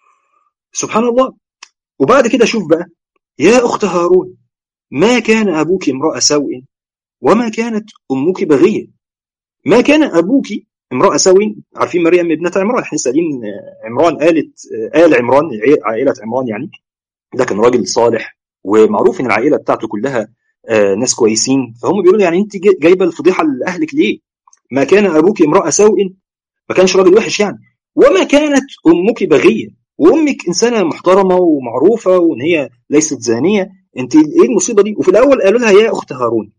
S1: سبحان الله وبعد كده شوف بقى يا أخت هارون ما كان أبوك امرأة سوء وما كانت أمك بغية ما كان أبوك امرأة سوء عارفين مريم ابنة عمران احنا سالين عمران آلة آل عمران عائلة عمران يعني ده كان راجل صالح ومعروف ان العائلة بتاعته كلها ناس كويسين فهم بيقولوا يعني انت جايبه الفضيحه لاهلك ليه؟ ما كان ابوك امراه سوء ما كانش راجل وحش يعني وما كانت امك بغيه وامك انسانه محترمه ومعروفه وان هي ليست زانيه انت ايه المصيبه دي وفي الاول قالوا لها يا اخت هارون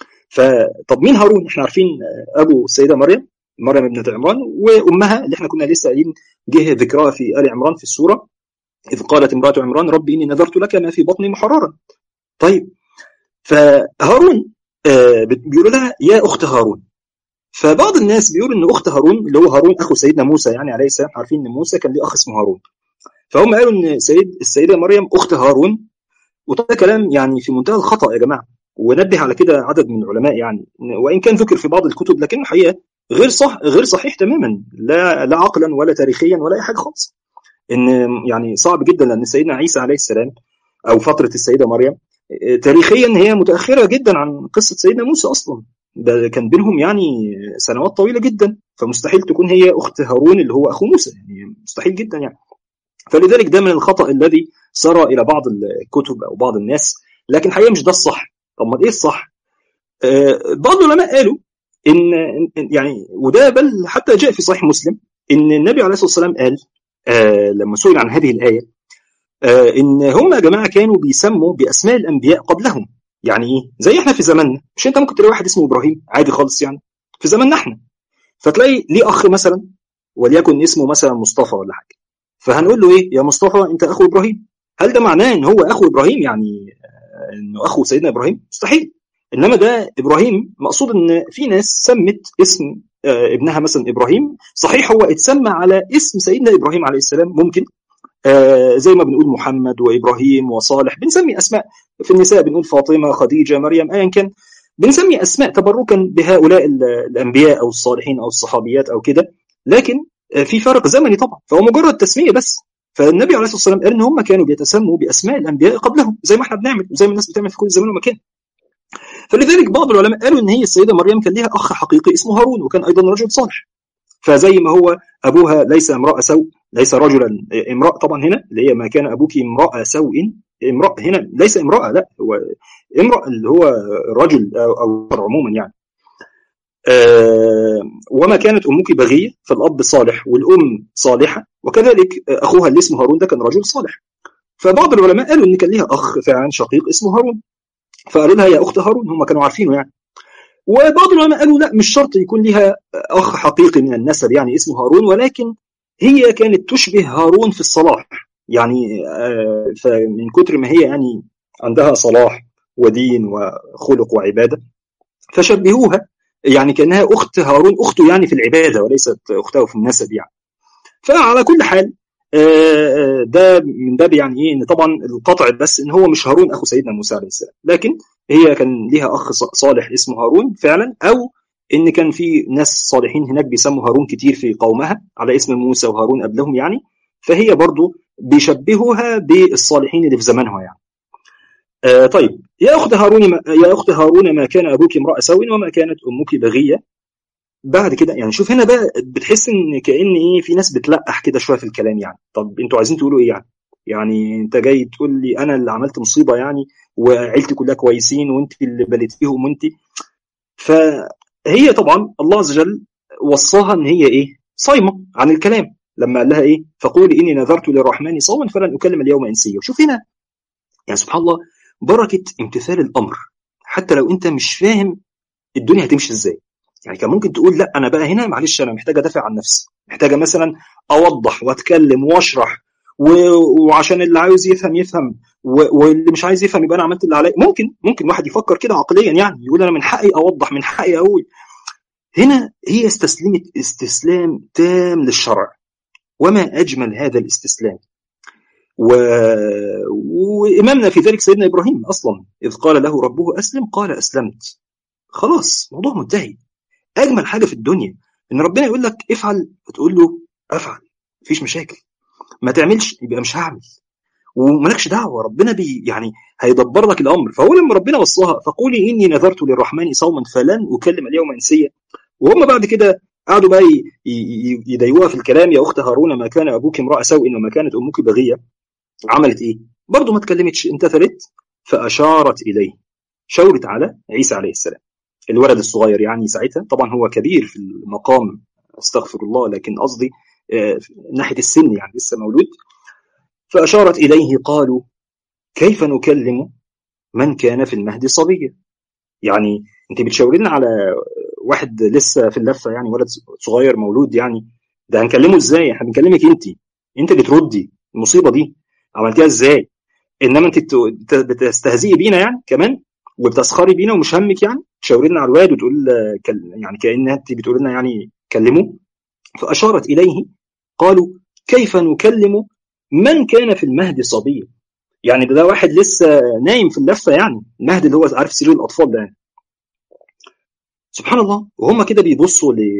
S1: فطب مين هارون احنا عارفين ابو السيده مريم مريم ابنه عمران وامها اللي احنا كنا لسه قايلين جه ذكرها في ال عمران في السوره اذ قالت امراه عمران ربي اني نذرت لك ما في بطني محررا طيب فهارون بيقولوا لها يا اخت هارون فبعض الناس بيقولوا ان اخت هارون اللي هو هارون اخو سيدنا موسى يعني عليه السلام عارفين ان موسى كان ليه اخ اسمه هارون فهم قالوا ان سيد السيده مريم اخت هارون وده كلام يعني في منتهى الخطا يا جماعه ونبه على كده عدد من العلماء يعني وان كان ذكر في بعض الكتب لكن الحقيقه غير صح غير صحيح تماما لا لا عقلا ولا تاريخيا ولا اي حاجه خالص ان يعني صعب جدا لان سيدنا عيسى عليه السلام او فتره السيده مريم تاريخيا هي متاخره جدا عن قصه سيدنا موسى اصلا ده كان بينهم يعني سنوات طويله جدا فمستحيل تكون هي اخت هارون اللي هو اخو موسى يعني مستحيل جدا يعني فلذلك ده من الخطا الذي سرى الى بعض الكتب او بعض الناس لكن الحقيقه مش ده الصح طب ما ايه الصح؟ آه بعض العلماء قالوا ان يعني وده بل حتى جاء في صحيح مسلم ان النبي عليه الصلاه والسلام قال آه لما سئل عن هذه الايه آه ان هم يا جماعه كانوا بيسموا باسماء الانبياء قبلهم يعني ايه زي احنا في زماننا مش انت ممكن تلاقي واحد اسمه ابراهيم عادي خالص يعني في زماننا احنا فتلاقي ليه اخ مثلا وليكن اسمه مثلا مصطفى ولا حاجه فهنقول له ايه يا مصطفى انت اخو ابراهيم هل ده معناه ان هو اخو ابراهيم يعني انه اخو سيدنا ابراهيم مستحيل انما ده ابراهيم مقصود ان في ناس سمت اسم ابنها مثلا ابراهيم صحيح هو اتسمى على اسم سيدنا ابراهيم عليه السلام ممكن زي ما بنقول محمد وابراهيم وصالح بنسمي اسماء في النساء بنقول فاطمه خديجه مريم ايا كان بنسمي اسماء تبركا بهؤلاء الانبياء او الصالحين او الصحابيات او كده لكن في فرق زمني طبعا فهو مجرد تسميه بس فالنبي عليه الصلاه والسلام قال ان هم كانوا بيتسموا باسماء الانبياء قبلهم زي ما احنا بنعمل وزي ما الناس بتعمل في كل زمان ومكان فلذلك بعض العلماء قالوا ان هي السيده مريم كان لها اخ حقيقي اسمه هارون وكان ايضا رجل صالح فزي ما هو ابوها ليس امراه سوء ليس رجلا امراه طبعا هنا اللي هي ما كان ابوك امراه سوء امراه هنا ليس امراه لا هو امراه اللي هو رجل او عموما يعني آه وما كانت امك بغيه فالاب صالح والام صالحه وكذلك اخوها اللي اسمه هارون ده كان رجل صالح فبعض العلماء قالوا ان كان ليها اخ فعلا شقيق اسمه هارون فقالوا لها يا اخت هارون هم كانوا عارفينه يعني وبعض العلماء قالوا لا مش شرط يكون لها اخ حقيقي من النسب يعني اسمه هارون ولكن هي كانت تشبه هارون في الصلاح يعني آه فمن كتر ما هي يعني عندها صلاح ودين وخلق وعباده فشبهوها يعني كانها اخت هارون اخته يعني في العباده وليست اخته في النسب يعني فعلى كل حال ده من باب يعني ايه ان طبعا القطع بس ان هو مش هارون اخو سيدنا موسى عليه السلام لكن هي كان ليها اخ صالح اسمه هارون فعلا او ان كان في ناس صالحين هناك بيسموا هارون كتير في قومها على اسم موسى وهارون قبلهم يعني فهي برضو بيشبهوها بالصالحين اللي في زمانها يعني آه طيب يا اخت هارون ما يا اخت هارون ما كان ابوك امراه سوء وما كانت امك بغيه بعد كده يعني شوف هنا بقى بتحس ان كان ايه في ناس بتلقح كده شويه في الكلام يعني طب انتوا عايزين تقولوا ايه يعني يعني انت جاي تقول لي انا اللي عملت مصيبه يعني وعيلتي كلها كويسين وانت اللي بليتيهم وانت فهي طبعا الله عز وجل وصاها ان هي ايه صايمه عن الكلام لما قال لها ايه فقولي اني نذرت للرحمن صوما فلن اكلم اليوم انسيا وشوف هنا يعني سبحان الله بركه امتثال الامر حتى لو انت مش فاهم الدنيا هتمشي ازاي يعني كان ممكن تقول لا انا بقى هنا معلش انا محتاج ادافع عن نفسي محتاجه مثلا اوضح واتكلم واشرح و... وعشان اللي عاوز يفهم يفهم و... واللي مش عايز يفهم يبقى انا عملت اللي عليا ممكن ممكن واحد يفكر كده عقليا يعني يقول انا من حقي اوضح من حقي اقول هنا هي استسلمت استسلام تام للشرع وما اجمل هذا الاستسلام و... وامامنا في ذلك سيدنا ابراهيم اصلا اذ قال له ربه اسلم قال اسلمت خلاص موضوع منتهي اجمل حاجه في الدنيا ان ربنا يقول لك افعل فتقول له افعل مفيش مشاكل ما تعملش يبقى مش هعمل ومالكش دعوه ربنا بي يعني هيدبر لك الامر فهو لما ربنا وصاها فقولي اني نذرت للرحمن صوما فلن اكلم اليوم انسيا وهم بعد كده قعدوا بقى يضايقوها في الكلام يا اخت هارون ما كان ابوك امراه سوء وما كانت امك بغيه عملت ايه؟ برضه ما اتكلمتش امتثلت فاشارت اليه شاورت على عيسى عليه السلام الولد الصغير يعني ساعتها طبعا هو كبير في المقام استغفر الله لكن قصدي ناحيه السن يعني لسه مولود فاشارت اليه قالوا كيف نكلم من كان في المهد صبيا يعني انت بتشاورين على واحد لسه في اللفه يعني ولد صغير مولود يعني ده هنكلمه ازاي احنا بنكلمك انت انت اللي تردي المصيبه دي عملتيها ازاي انما انت بتستهزئي بينا يعني كمان وبتسخري بينا ومش همك يعني تشاوري لنا على الواد وتقول يعني كان انت بتقول لنا يعني كلموه فاشارت اليه قالوا كيف نكلم من كان في المهد صبيا يعني ده, ده واحد لسه نايم في اللفه يعني المهد اللي هو عارف سرير الاطفال ده يعني. سبحان الله وهم كده بيبصوا ل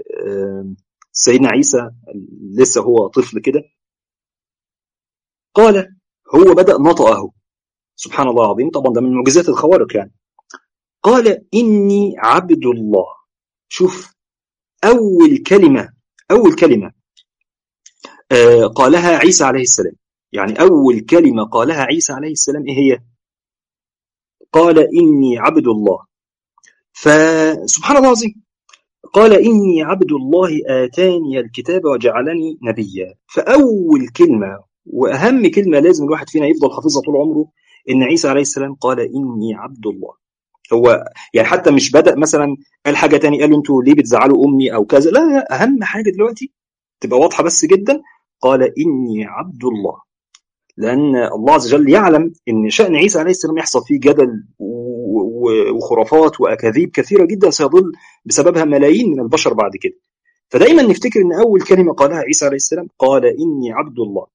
S1: سيدنا عيسى لسه هو طفل كده قال هو بدأ نطقه سبحان الله العظيم طبعا ده من معجزات الخوارق يعني قال إني عبد الله شوف أول كلمة أول كلمة آه قالها عيسى عليه السلام يعني أول كلمة قالها عيسى عليه السلام إيه هي قال إني عبد الله فسبحان الله العظيم قال إني عبد الله آتاني الكتاب وجعلني نبيا فأول كلمة واهم كلمه لازم الواحد فينا يفضل حافظها طول عمره ان عيسى عليه السلام قال اني عبد الله هو يعني حتى مش بدا مثلا قال حاجه تاني قال انتوا ليه بتزعلوا امي او كذا لا, لا اهم حاجه دلوقتي تبقى واضحه بس جدا قال اني عبد الله لان الله عز وجل يعلم ان شان عيسى عليه السلام يحصل فيه جدل وخرافات واكاذيب كثيره جدا سيضل بسببها ملايين من البشر بعد كده فدايما نفتكر ان اول كلمه قالها عيسى عليه السلام قال اني عبد الله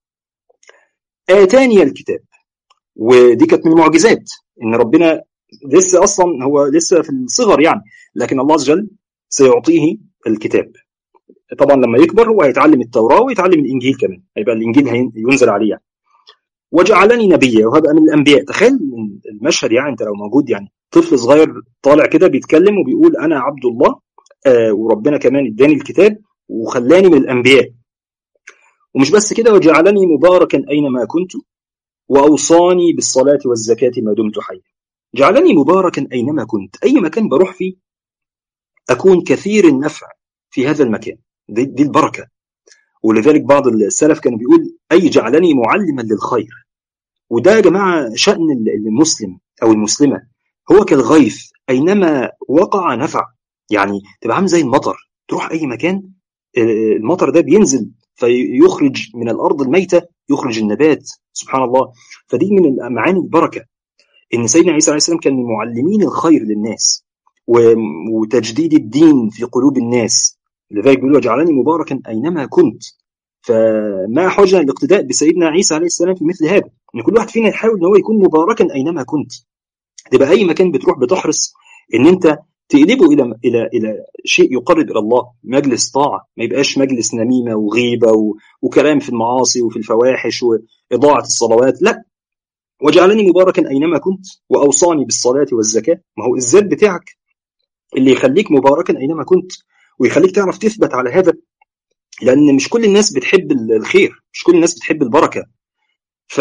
S1: اتاني الكتاب ودي كانت من المعجزات ان ربنا لسه اصلا هو لسه في الصغر يعني لكن الله عز وجل سيعطيه الكتاب طبعا لما يكبر هو هيتعلم التوراه ويتعلم الانجيل كمان هيبقى الانجيل ينزل عليه يعني. وجعلني نبيا وهبقى من الانبياء تخيل المشهد يعني انت لو موجود يعني طفل صغير طالع كده بيتكلم وبيقول انا عبد الله آه وربنا كمان اداني الكتاب وخلاني من الانبياء ومش بس كده وجعلني مباركا اينما كنت واوصاني بالصلاه والزكاه ما دمت حيا جعلني مباركا اينما كنت اي مكان بروح فيه اكون كثير النفع في هذا المكان دي, دي البركه ولذلك بعض السلف كانوا بيقول اي جعلني معلما للخير وده يا جماعه شان المسلم او المسلمه هو كالغيث اينما وقع نفع يعني تبقى عامل زي المطر تروح اي مكان المطر ده بينزل فيخرج من الارض الميته يخرج النبات سبحان الله فدي من معاني البركه ان سيدنا عيسى عليه السلام كان من معلمين الخير للناس وتجديد الدين في قلوب الناس لذلك بيقول وجعلني مباركا اينما كنت فما حجه الاقتداء بسيدنا عيسى عليه السلام في مثل هذا ان كل واحد فينا يحاول ان هو يكون مباركا اينما كنت تبقى اي مكان بتروح بتحرص ان انت تقلبه الى الى الى شيء يقرب الى الله مجلس طاعه ما يبقاش مجلس نميمه وغيبه و... وكلام في المعاصي وفي الفواحش واضاعه الصلوات لا وجعلني مباركا اينما كنت واوصاني بالصلاه والزكاه ما هو الذات بتاعك اللي يخليك مباركا اينما كنت ويخليك تعرف تثبت على هذا لان مش كل الناس بتحب الخير مش كل الناس بتحب البركه ف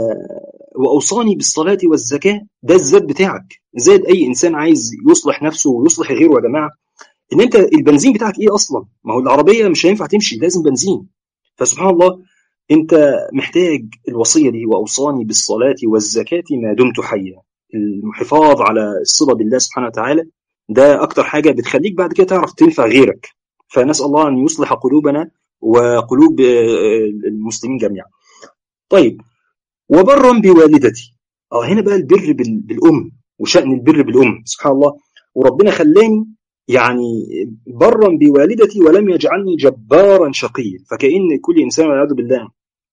S1: واوصاني بالصلاه والزكاه ده الذات بتاعك زاد اي انسان عايز يصلح نفسه ويصلح غيره يا جماعه ان انت البنزين بتاعك ايه اصلا ما هو العربيه مش هينفع تمشي لازم بنزين فسبحان الله انت محتاج الوصيه دي واوصاني بالصلاه والزكاه ما دمت حيا الحفاظ على الصله بالله سبحانه وتعالى ده اكتر حاجه بتخليك بعد كده تعرف تنفع غيرك فنسال الله ان يصلح قلوبنا وقلوب المسلمين جميعا طيب وبرا بوالدتي اه هنا بقى البر بالام وشان البر بالام سبحان الله وربنا خلاني يعني برا بوالدتي ولم يجعلني جبارا شقيا فكأن كل انسان والعياذ بالله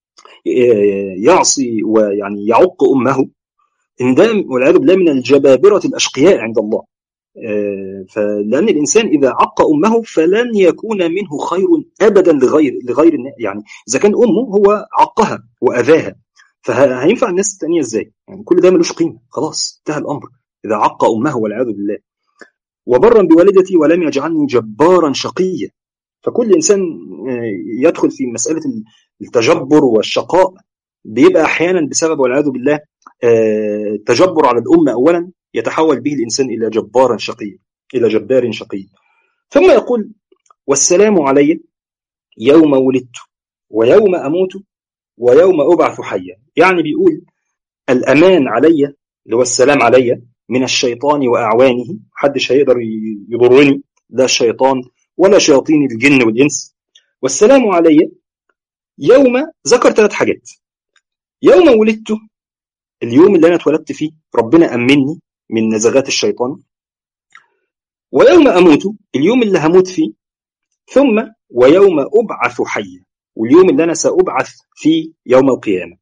S1: يعصي ويعني يعق امه ان ده والعياذ بالله من الجبابره الاشقياء عند الله فلان الانسان اذا عق امه فلن يكون منه خير ابدا لغير لغير يعني اذا كان امه هو عقها واذاها فهينفع الناس الثانيه ازاي؟ يعني كل ده ملوش قيمه خلاص انتهى الامر اذا عق امه والعياذ بالله وبرا بوالدتي ولم يجعلني جبارا شقيا فكل انسان يدخل في مساله التجبر والشقاء بيبقى احيانا بسبب والعياذ بالله التجبر على الامه اولا يتحول به الانسان الى جبارا شقيا الى جبار شقي ثم يقول والسلام علي يوم ولدت ويوم اموت ويوم ابعث حيا يعني بيقول الامان علي اللي هو السلام علي من الشيطان واعوانه محدش هيقدر يضرني لا الشيطان ولا شياطين الجن والانس والسلام علي يوم ذكر ثلاث حاجات يوم ولدت اليوم اللي انا اتولدت فيه ربنا امني من نزغات الشيطان ويوم اموت اليوم اللي هموت فيه ثم ويوم ابعث حيا واليوم اللي انا سابعث فيه يوم القيامه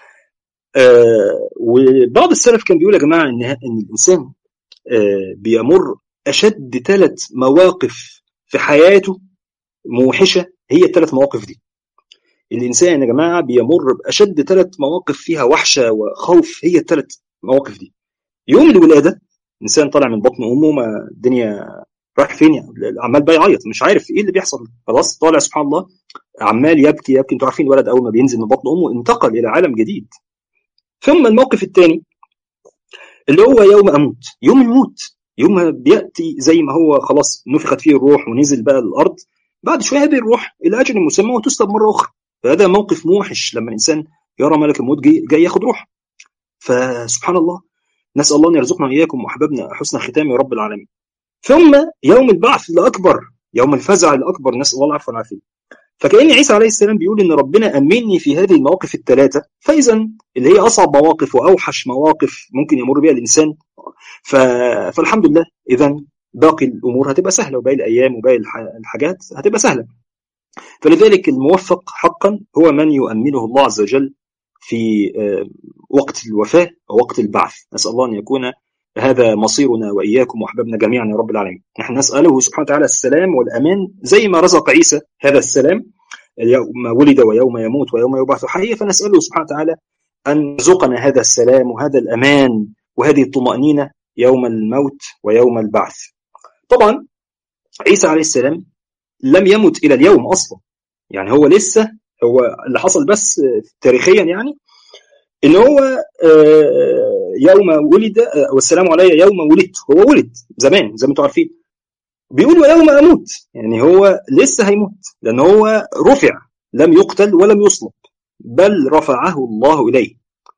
S1: آه وبعض السلف كان بيقول يا جماعه ان ان الانسان آه بيمر اشد ثلاث مواقف في حياته موحشه هي الثلاث مواقف دي الانسان يا جماعه بيمر باشد ثلاث مواقف فيها وحشه وخوف هي الثلاث مواقف دي يوم الولاده انسان طالع من بطن امه ما الدنيا رايح فين يعني عمال بقى يعيط مش عارف ايه اللي بيحصل خلاص طالع سبحان الله عمال يبكي يبكي انتوا عارفين الولد اول ما بينزل من بطن امه انتقل الى عالم جديد ثم الموقف الثاني اللي هو يوم اموت يوم الموت يوم ما بياتي زي ما هو خلاص نفخت فيه الروح ونزل بقى الارض بعد شويه بيروح الى اجل مسمى وتسلب مره اخرى فهذا موقف موحش لما الانسان يرى ملك الموت جاي, جاي ياخد روح فسبحان الله نسال الله ان يرزقنا واياكم واحبابنا حسن ختام يا رب العالمين ثم يوم البعث الاكبر يوم الفزع الاكبر نسال الله العفو والعافيه فكأن عيسى عليه السلام بيقول ان ربنا امني في هذه المواقف الثلاثه فاذا اللي هي اصعب مواقف واوحش مواقف ممكن يمر بها الانسان ف... فالحمد لله اذا باقي الامور هتبقى سهله وباقي الايام وباقي الحاجات هتبقى سهله فلذلك الموفق حقا هو من يؤمنه الله عز وجل في وقت الوفاه ووقت البعث نسال الله ان يكون هذا مصيرنا واياكم واحبابنا جميعا يا رب العالمين نحن نساله سبحانه وتعالى السلام والامان زي ما رزق عيسى هذا السلام يوم ولد ويوم يموت ويوم يبعث حيا فنساله سبحانه وتعالى ان يرزقنا هذا السلام وهذا الامان وهذه الطمانينه يوم الموت ويوم البعث طبعا عيسى عليه السلام لم يمت الى اليوم اصلا يعني هو لسه هو اللي حصل بس تاريخيا يعني ان هو يوم ولد والسلام علي يوم ولدت هو ولد زمان زي ما انتم عارفين بيقول ويوم اموت يعني هو لسه هيموت لان هو رفع لم يقتل ولم يصلب بل رفعه الله اليه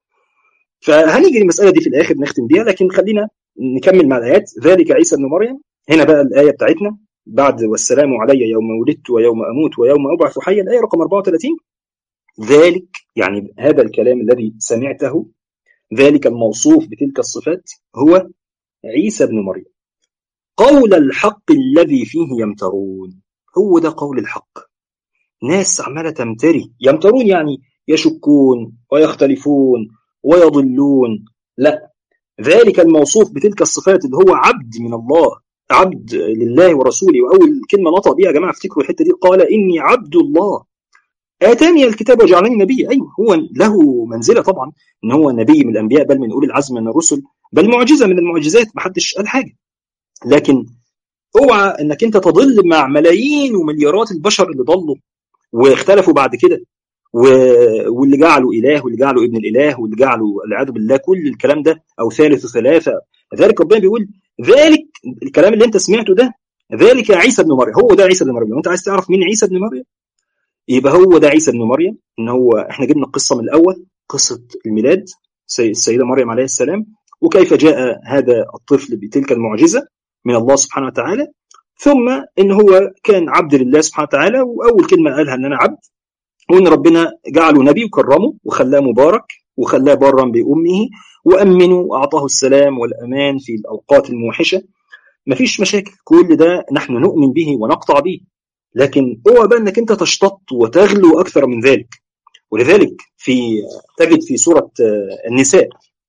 S1: فهنيجي المساله دي في الاخر نختم بيها لكن خلينا نكمل مع الايات ذلك عيسى ابن مريم هنا بقى الايه بتاعتنا بعد والسلام علي يوم ولدت ويوم اموت ويوم ابعث حيا الايه رقم 34 ذلك يعني هذا الكلام الذي سمعته ذلك الموصوف بتلك الصفات هو عيسى ابن مريم قول الحق الذي فيه يمترون هو ده قول الحق ناس عمالة تمتري يمترون يعني يشكون ويختلفون ويضلون لا ذلك الموصوف بتلك الصفات اللي هو عبد من الله عبد لله ورسوله واول كلمه نطق بيها يا جماعه افتكروا الحته دي قال اني عبد الله اتاني الكتاب وجعلني نبيا ايوه هو له منزله طبعا ان هو نبي من الانبياء بل من اولي العزم من الرسل بل معجزه من المعجزات ما حدش قال حاجه لكن اوعى انك انت تضل مع ملايين ومليارات البشر اللي ضلوا واختلفوا بعد كده و... واللي جعله اله واللي جعله ابن الاله واللي جعله والعياذ بالله كل الكلام ده او ثالث ثلاثه لذلك ربنا بيقول ذلك الكلام اللي انت سمعته ده ذلك عيسى ابن مريم هو ده عيسى ابن مريم لو انت عايز تعرف مين عيسى ابن مريم يبقى هو ده عيسى ابن مريم ان هو احنا جبنا القصه من الاول قصه الميلاد السيده مريم عليه السلام وكيف جاء هذا الطفل بتلك المعجزه من الله سبحانه وتعالى ثم ان هو كان عبد لله سبحانه وتعالى واول كلمه قالها ان انا عبد وان ربنا جعله نبي وكرمه وخلاه مبارك وخلاه برا بامه وامنه واعطاه السلام والامان في الاوقات الموحشه مفيش مشاكل كل ده نحن نؤمن به ونقطع به لكن اوعى بقى انك انت تشتط وتغلو اكثر من ذلك ولذلك في تجد في سوره النساء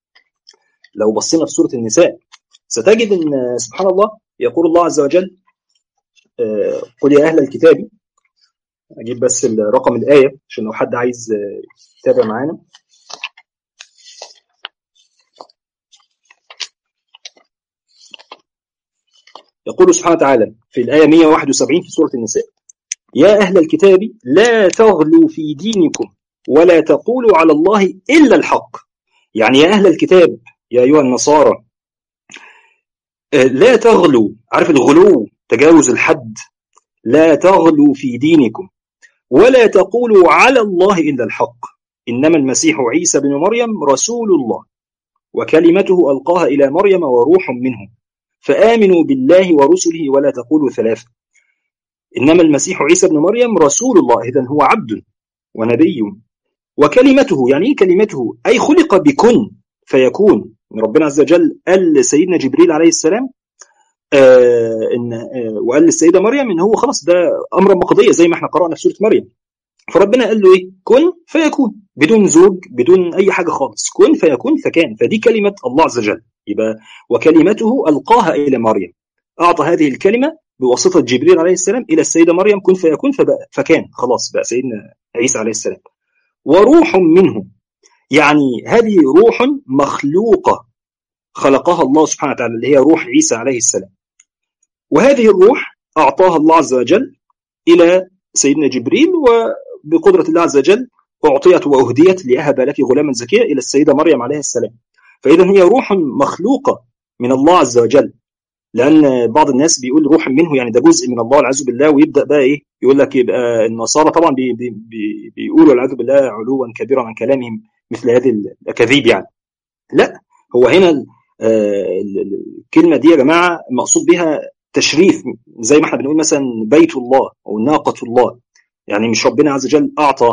S1: لو بصينا في سوره النساء ستجد ان سبحان الله يقول الله عز وجل قل يا اهل الكتاب اجيب بس رقم الايه عشان لو حد عايز يتابع معانا يقول سبحانه وتعالى في الآية 171 في سورة النساء يا أهل الكتاب لا تغلوا في دينكم ولا تقولوا على الله إلا الحق يعني يا أهل الكتاب يا أيها النصارى لا تغلوا عارف الغلو تجاوز الحد لا تغلوا في دينكم ولا تقولوا على الله إلا الحق إنما المسيح عيسى بن مريم رسول الله وكلمته ألقاها إلى مريم وروح منه فآمنوا بالله ورسله ولا تقولوا ثلاثة إنما المسيح عيسى بن مريم رسول الله إذا هو عبد ونبي وكلمته يعني إيه كلمته أي خلق بكن فيكون ربنا عز وجل قال لسيدنا جبريل عليه السلام آه إن آه وقال للسيدة مريم إن هو خلاص ده أمر مقضية زي ما احنا قرأنا في سورة مريم فربنا قال له إيه كن فيكون بدون زوج بدون أي حاجة خالص كن فيكون فكان فدي كلمة الله عز وجل يبقى وكلمته ألقاها إلى مريم أعطى هذه الكلمة بواسطة جبريل عليه السلام إلى السيدة مريم كن فيكون فبقى فكان خلاص بقى سيدنا عيسى عليه السلام وروح منه يعني هذه روح مخلوقة خلقها الله سبحانه وتعالى اللي هي روح عيسى عليه السلام وهذه الروح أعطاها الله عز وجل إلى سيدنا جبريل وبقدرة الله عز وجل أعطيت وأهديت لأهب لك غلاما زكيا إلى السيدة مريم عليه السلام فإذا هي روح مخلوقة من الله عز وجل لان بعض الناس بيقول روح منه يعني ده جزء من الله والعياذ بالله ويبدا بقى ايه يقول لك يبقى النصارى طبعا بي بي بي بيقولوا والعياذ بالله علوا كبيرا عن كلامهم مثل هذه الاكاذيب يعني لا هو هنا الكلمه دي يا جماعه مقصود بها تشريف زي ما احنا بنقول مثلا بيت الله او ناقه الله يعني مش ربنا عز وجل اعطى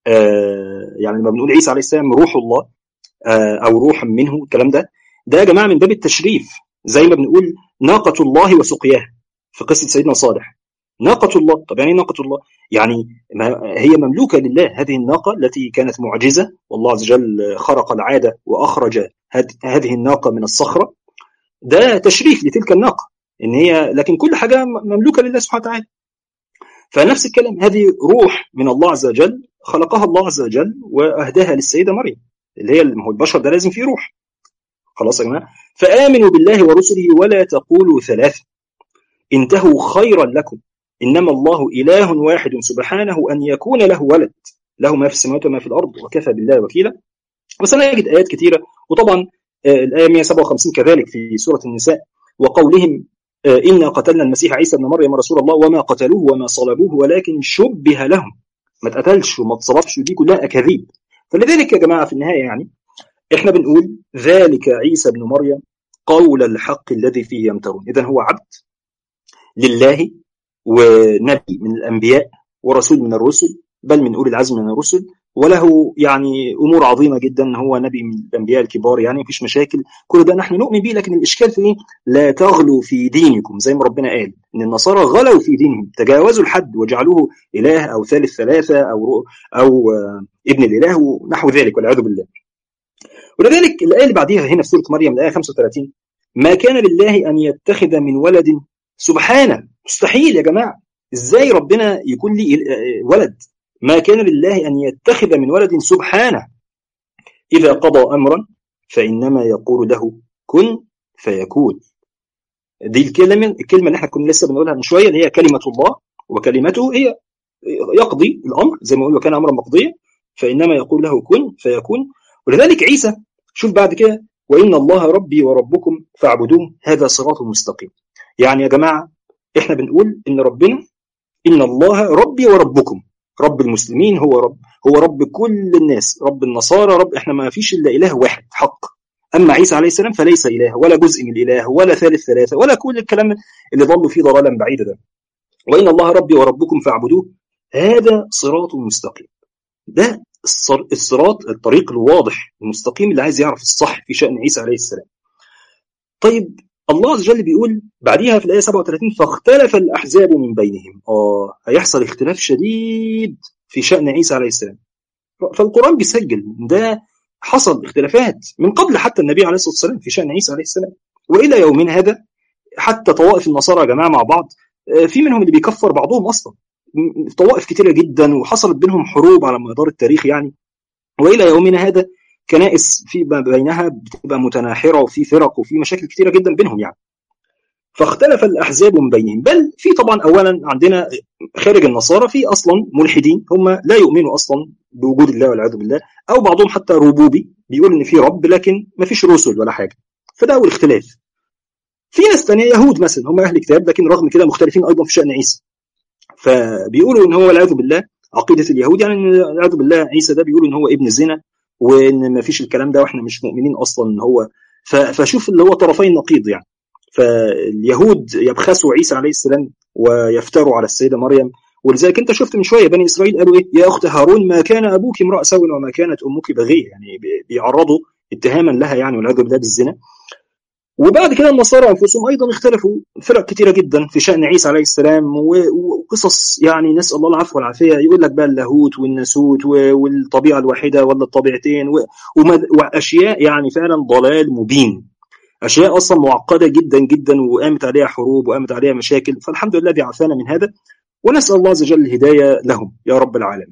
S1: يعني لما بنقول عيسى عليه السلام روح الله او روح منه الكلام ده ده يا جماعه من باب التشريف زي ما بنقول ناقه الله وسقياها في قصه سيدنا صالح ناقة الله طب يعني ناقة الله يعني هي مملوكة لله هذه الناقة التي كانت معجزة والله عز وجل خرق العادة وأخرج هذه الناقة من الصخرة ده تشريف لتلك الناقة إن هي لكن كل حاجة مملوكة لله سبحانه وتعالى فنفس الكلام هذه روح من الله عز وجل خلقها الله عز وجل وأهداها للسيدة مريم اللي هي هو البشر ده لازم فيه روح خلاص يا جماعة فآمنوا بالله ورسله ولا تقولوا ثلاثة انتهوا خيرا لكم إنما الله إله واحد سبحانه أن يكون له ولد له ما في السماوات وما في الأرض وكفى بالله وكيلا بس أنا أجد آيات كثيرة وطبعا الآية 157 كذلك في سورة النساء وقولهم إنا قتلنا المسيح عيسى ابن مريم رسول الله وما قتلوه وما صلبوه ولكن شبه لهم ما اتقتلش وما اتصلبش ودي كلها أكاذيب فلذلك يا جماعة في النهاية يعني إحنا بنقول ذلك عيسى ابن مريم قول الحق الذي فيه يمترون إذا هو عبد لله ونبي من الأنبياء ورسول من الرسل بل من أولي العزم من الرسل وله يعني أمور عظيمة جدا هو نبي من الأنبياء الكبار يعني مفيش مشاكل كل ده نحن نؤمن به لكن الإشكال في إيه؟ لا تغلوا في دينكم زي ما ربنا قال إن النصارى غلوا في دينهم تجاوزوا الحد وجعلوه إله أو ثالث ثلاثة أو أو ابن الإله ونحو ذلك والعياذ بالله ولذلك الآية اللي بعديها هنا في سورة مريم الآية 35 ما كان لله أن يتخذ من ولد سبحانه مستحيل يا جماعة ازاي ربنا يكون لي ولد ما كان لله أن يتخذ من ولد سبحانه إذا قضى أمرا فإنما يقول له كن فيكون دي الكلمة الكلمة اللي احنا كنا لسه بنقولها من شوية اللي هي كلمة الله وكلمته هي يقضي الأمر زي ما يقول وكان أمرا مقضيا فإنما يقول له كن فيكون ولذلك عيسى شوف بعد كده وإن الله ربي وربكم فاعبدوه هذا صراط مستقيم يعني يا جماعة احنا بنقول ان ربنا ان الله ربي وربكم رب المسلمين هو رب هو رب كل الناس رب النصارى رب احنا ما فيش الا اله واحد حق اما عيسى عليه السلام فليس اله ولا جزء من الاله ولا ثالث ثلاثه ولا كل الكلام اللي ضلوا فيه ضلالا بعيدا ده وان الله ربي وربكم فاعبدوه هذا صراط مستقيم ده الصراط الطريق الواضح المستقيم اللي عايز يعرف الصح في شأن عيسى عليه السلام طيب الله عز وجل بيقول بعديها في الآية 37 فاختلف الأحزاب من بينهم آه هيحصل اختلاف شديد في شأن عيسى عليه السلام فالقرآن بيسجل ده حصل اختلافات من قبل حتى النبي عليه الصلاة والسلام في شأن عيسى عليه السلام وإلى يومنا هذا حتى طوائف النصارى يا جماعة مع بعض في منهم اللي بيكفر بعضهم أصلا طوائف كتيرة جدا وحصلت بينهم حروب على مدار التاريخ يعني وإلى يومنا هذا كنائس في بينها بتبقى متناحرة وفي فرق وفي مشاكل كتيرة جدا بينهم يعني فاختلف الأحزاب من بينهم بل في طبعا أولا عندنا خارج النصارى في أصلا ملحدين هم لا يؤمنوا أصلا بوجود الله والعياذ بالله أو بعضهم حتى ربوبي بيقول إن في رب لكن ما فيش رسل ولا حاجة فده أول اختلاف في ناس تانية يهود مثلا هم أهل كتاب لكن رغم كده مختلفين أيضا في شأن عيسى فبيقولوا إن هو والعياذ بالله عقيدة اليهود يعني والعياذ بالله عيسى ده بيقولوا إن هو ابن زنا وان ما فيش الكلام ده واحنا مش مؤمنين اصلا ان هو فشوف اللي هو طرفين نقيض يعني فاليهود يبخسوا عيسى عليه السلام ويفتروا على السيده مريم ولذلك انت شفت من شويه بني اسرائيل قالوا ايه يا اخت هارون ما كان ابوك امرا سوء وما كانت امك بغيه يعني بيعرضوا اتهاما لها يعني والعياذ بالله بالزنا وبعد كده النصارى انفسهم ايضا اختلفوا فرق كثيره جدا في شان عيسى عليه السلام وقصص يعني نسال الله العفو والعافيه يقول لك بقى اللاهوت والناسوت والطبيعه الواحده ولا الطبيعتين واشياء يعني فعلا ضلال مبين اشياء اصلا معقده جدا جدا وقامت عليها حروب وقامت عليها مشاكل فالحمد لله بيعافانا من هذا ونسال الله عز وجل الهدايه لهم يا رب العالمين.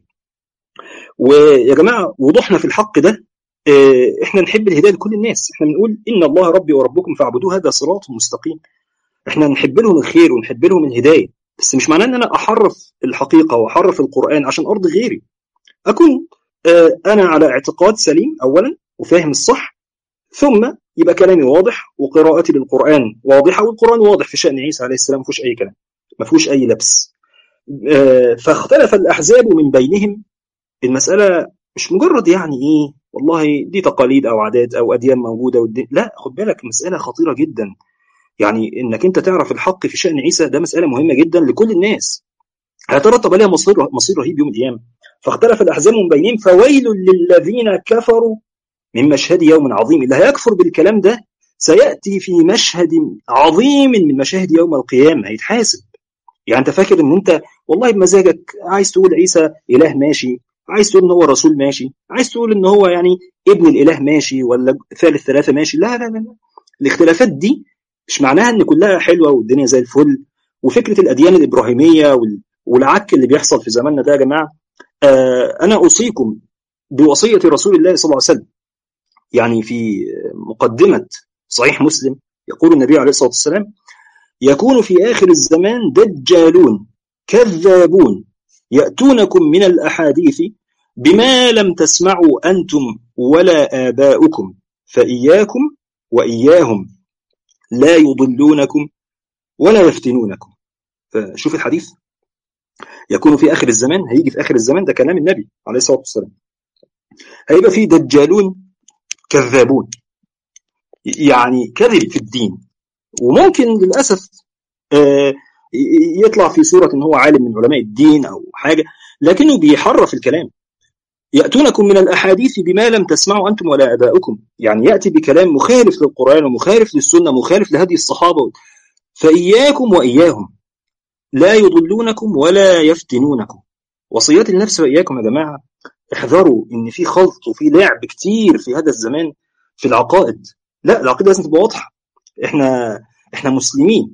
S1: ويا جماعه وضوحنا في الحق ده احنا نحب الهدايه لكل الناس احنا بنقول ان الله ربي وربكم فاعبدوه هذا صراط مستقيم احنا نحب لهم الخير ونحب لهم الهدايه بس مش معناه ان انا احرف الحقيقه واحرف القران عشان ارضي غيري اكون اه انا على اعتقاد سليم اولا وفاهم الصح ثم يبقى كلامي واضح وقراءتي للقرآن واضحة والقرآن واضح في شأن عيسى عليه السلام ما فيهوش أي كلام ما فيهوش أي لبس فاختلف الأحزاب من بينهم المسألة مش مجرد يعني إيه والله دي تقاليد أو عادات أو أديان موجودة والدين لا خد بالك مسألة خطيرة جدا يعني إنك أنت تعرف الحق في شأن عيسى ده مسألة مهمة جدا لكل الناس هيترتب عليها مصير مصير رهيب يوم القيامة فاختلف الأحزاب من بينهم فويل للذين كفروا من مشهد يوم عظيم اللي هيكفر بالكلام ده سيأتي في مشهد عظيم من مشاهد يوم القيامة هيتحاسب يعني انت فاكر ان انت والله بمزاجك عايز تقول عيسى اله ماشي عايز تقول ان هو رسول ماشي عايز تقول ان هو يعني ابن الاله ماشي ولا ثالث ثلاثه ماشي لا لا لا, لا. الاختلافات دي مش معناها ان كلها حلوه والدنيا زي الفل وفكره الاديان الابراهيميه والعك اللي بيحصل في زماننا ده يا جماعه آه انا اوصيكم بوصيه رسول الله صلى الله عليه وسلم يعني في مقدمه صحيح مسلم يقول النبي عليه الصلاه والسلام يكون في آخر الزمان دجالون كذابون يأتونكم من الأحاديث بما لم تسمعوا أنتم ولا آباؤكم فإياكم وإياهم لا يضلونكم ولا يفتنونكم فشوف الحديث يكون في آخر الزمان هيجي في آخر الزمان ده كلام النبي عليه الصلاة والسلام هيبقى في دجالون كذابون يعني كذب في الدين وممكن للاسف يطلع في صوره ان هو عالم من علماء الدين او حاجه لكنه بيحرف الكلام ياتونكم من الاحاديث بما لم تسمعوا انتم ولا اباؤكم يعني ياتي بكلام مخالف للقران ومخالف للسنه مخالف لهدي الصحابه فاياكم واياهم لا يضلونكم ولا يفتنونكم وصيات النفس واياكم يا جماعه احذروا ان في خلط وفي لعب كتير في هذا الزمان في العقائد لا العقيده لازم تبقى واضحه احنا احنا مسلمين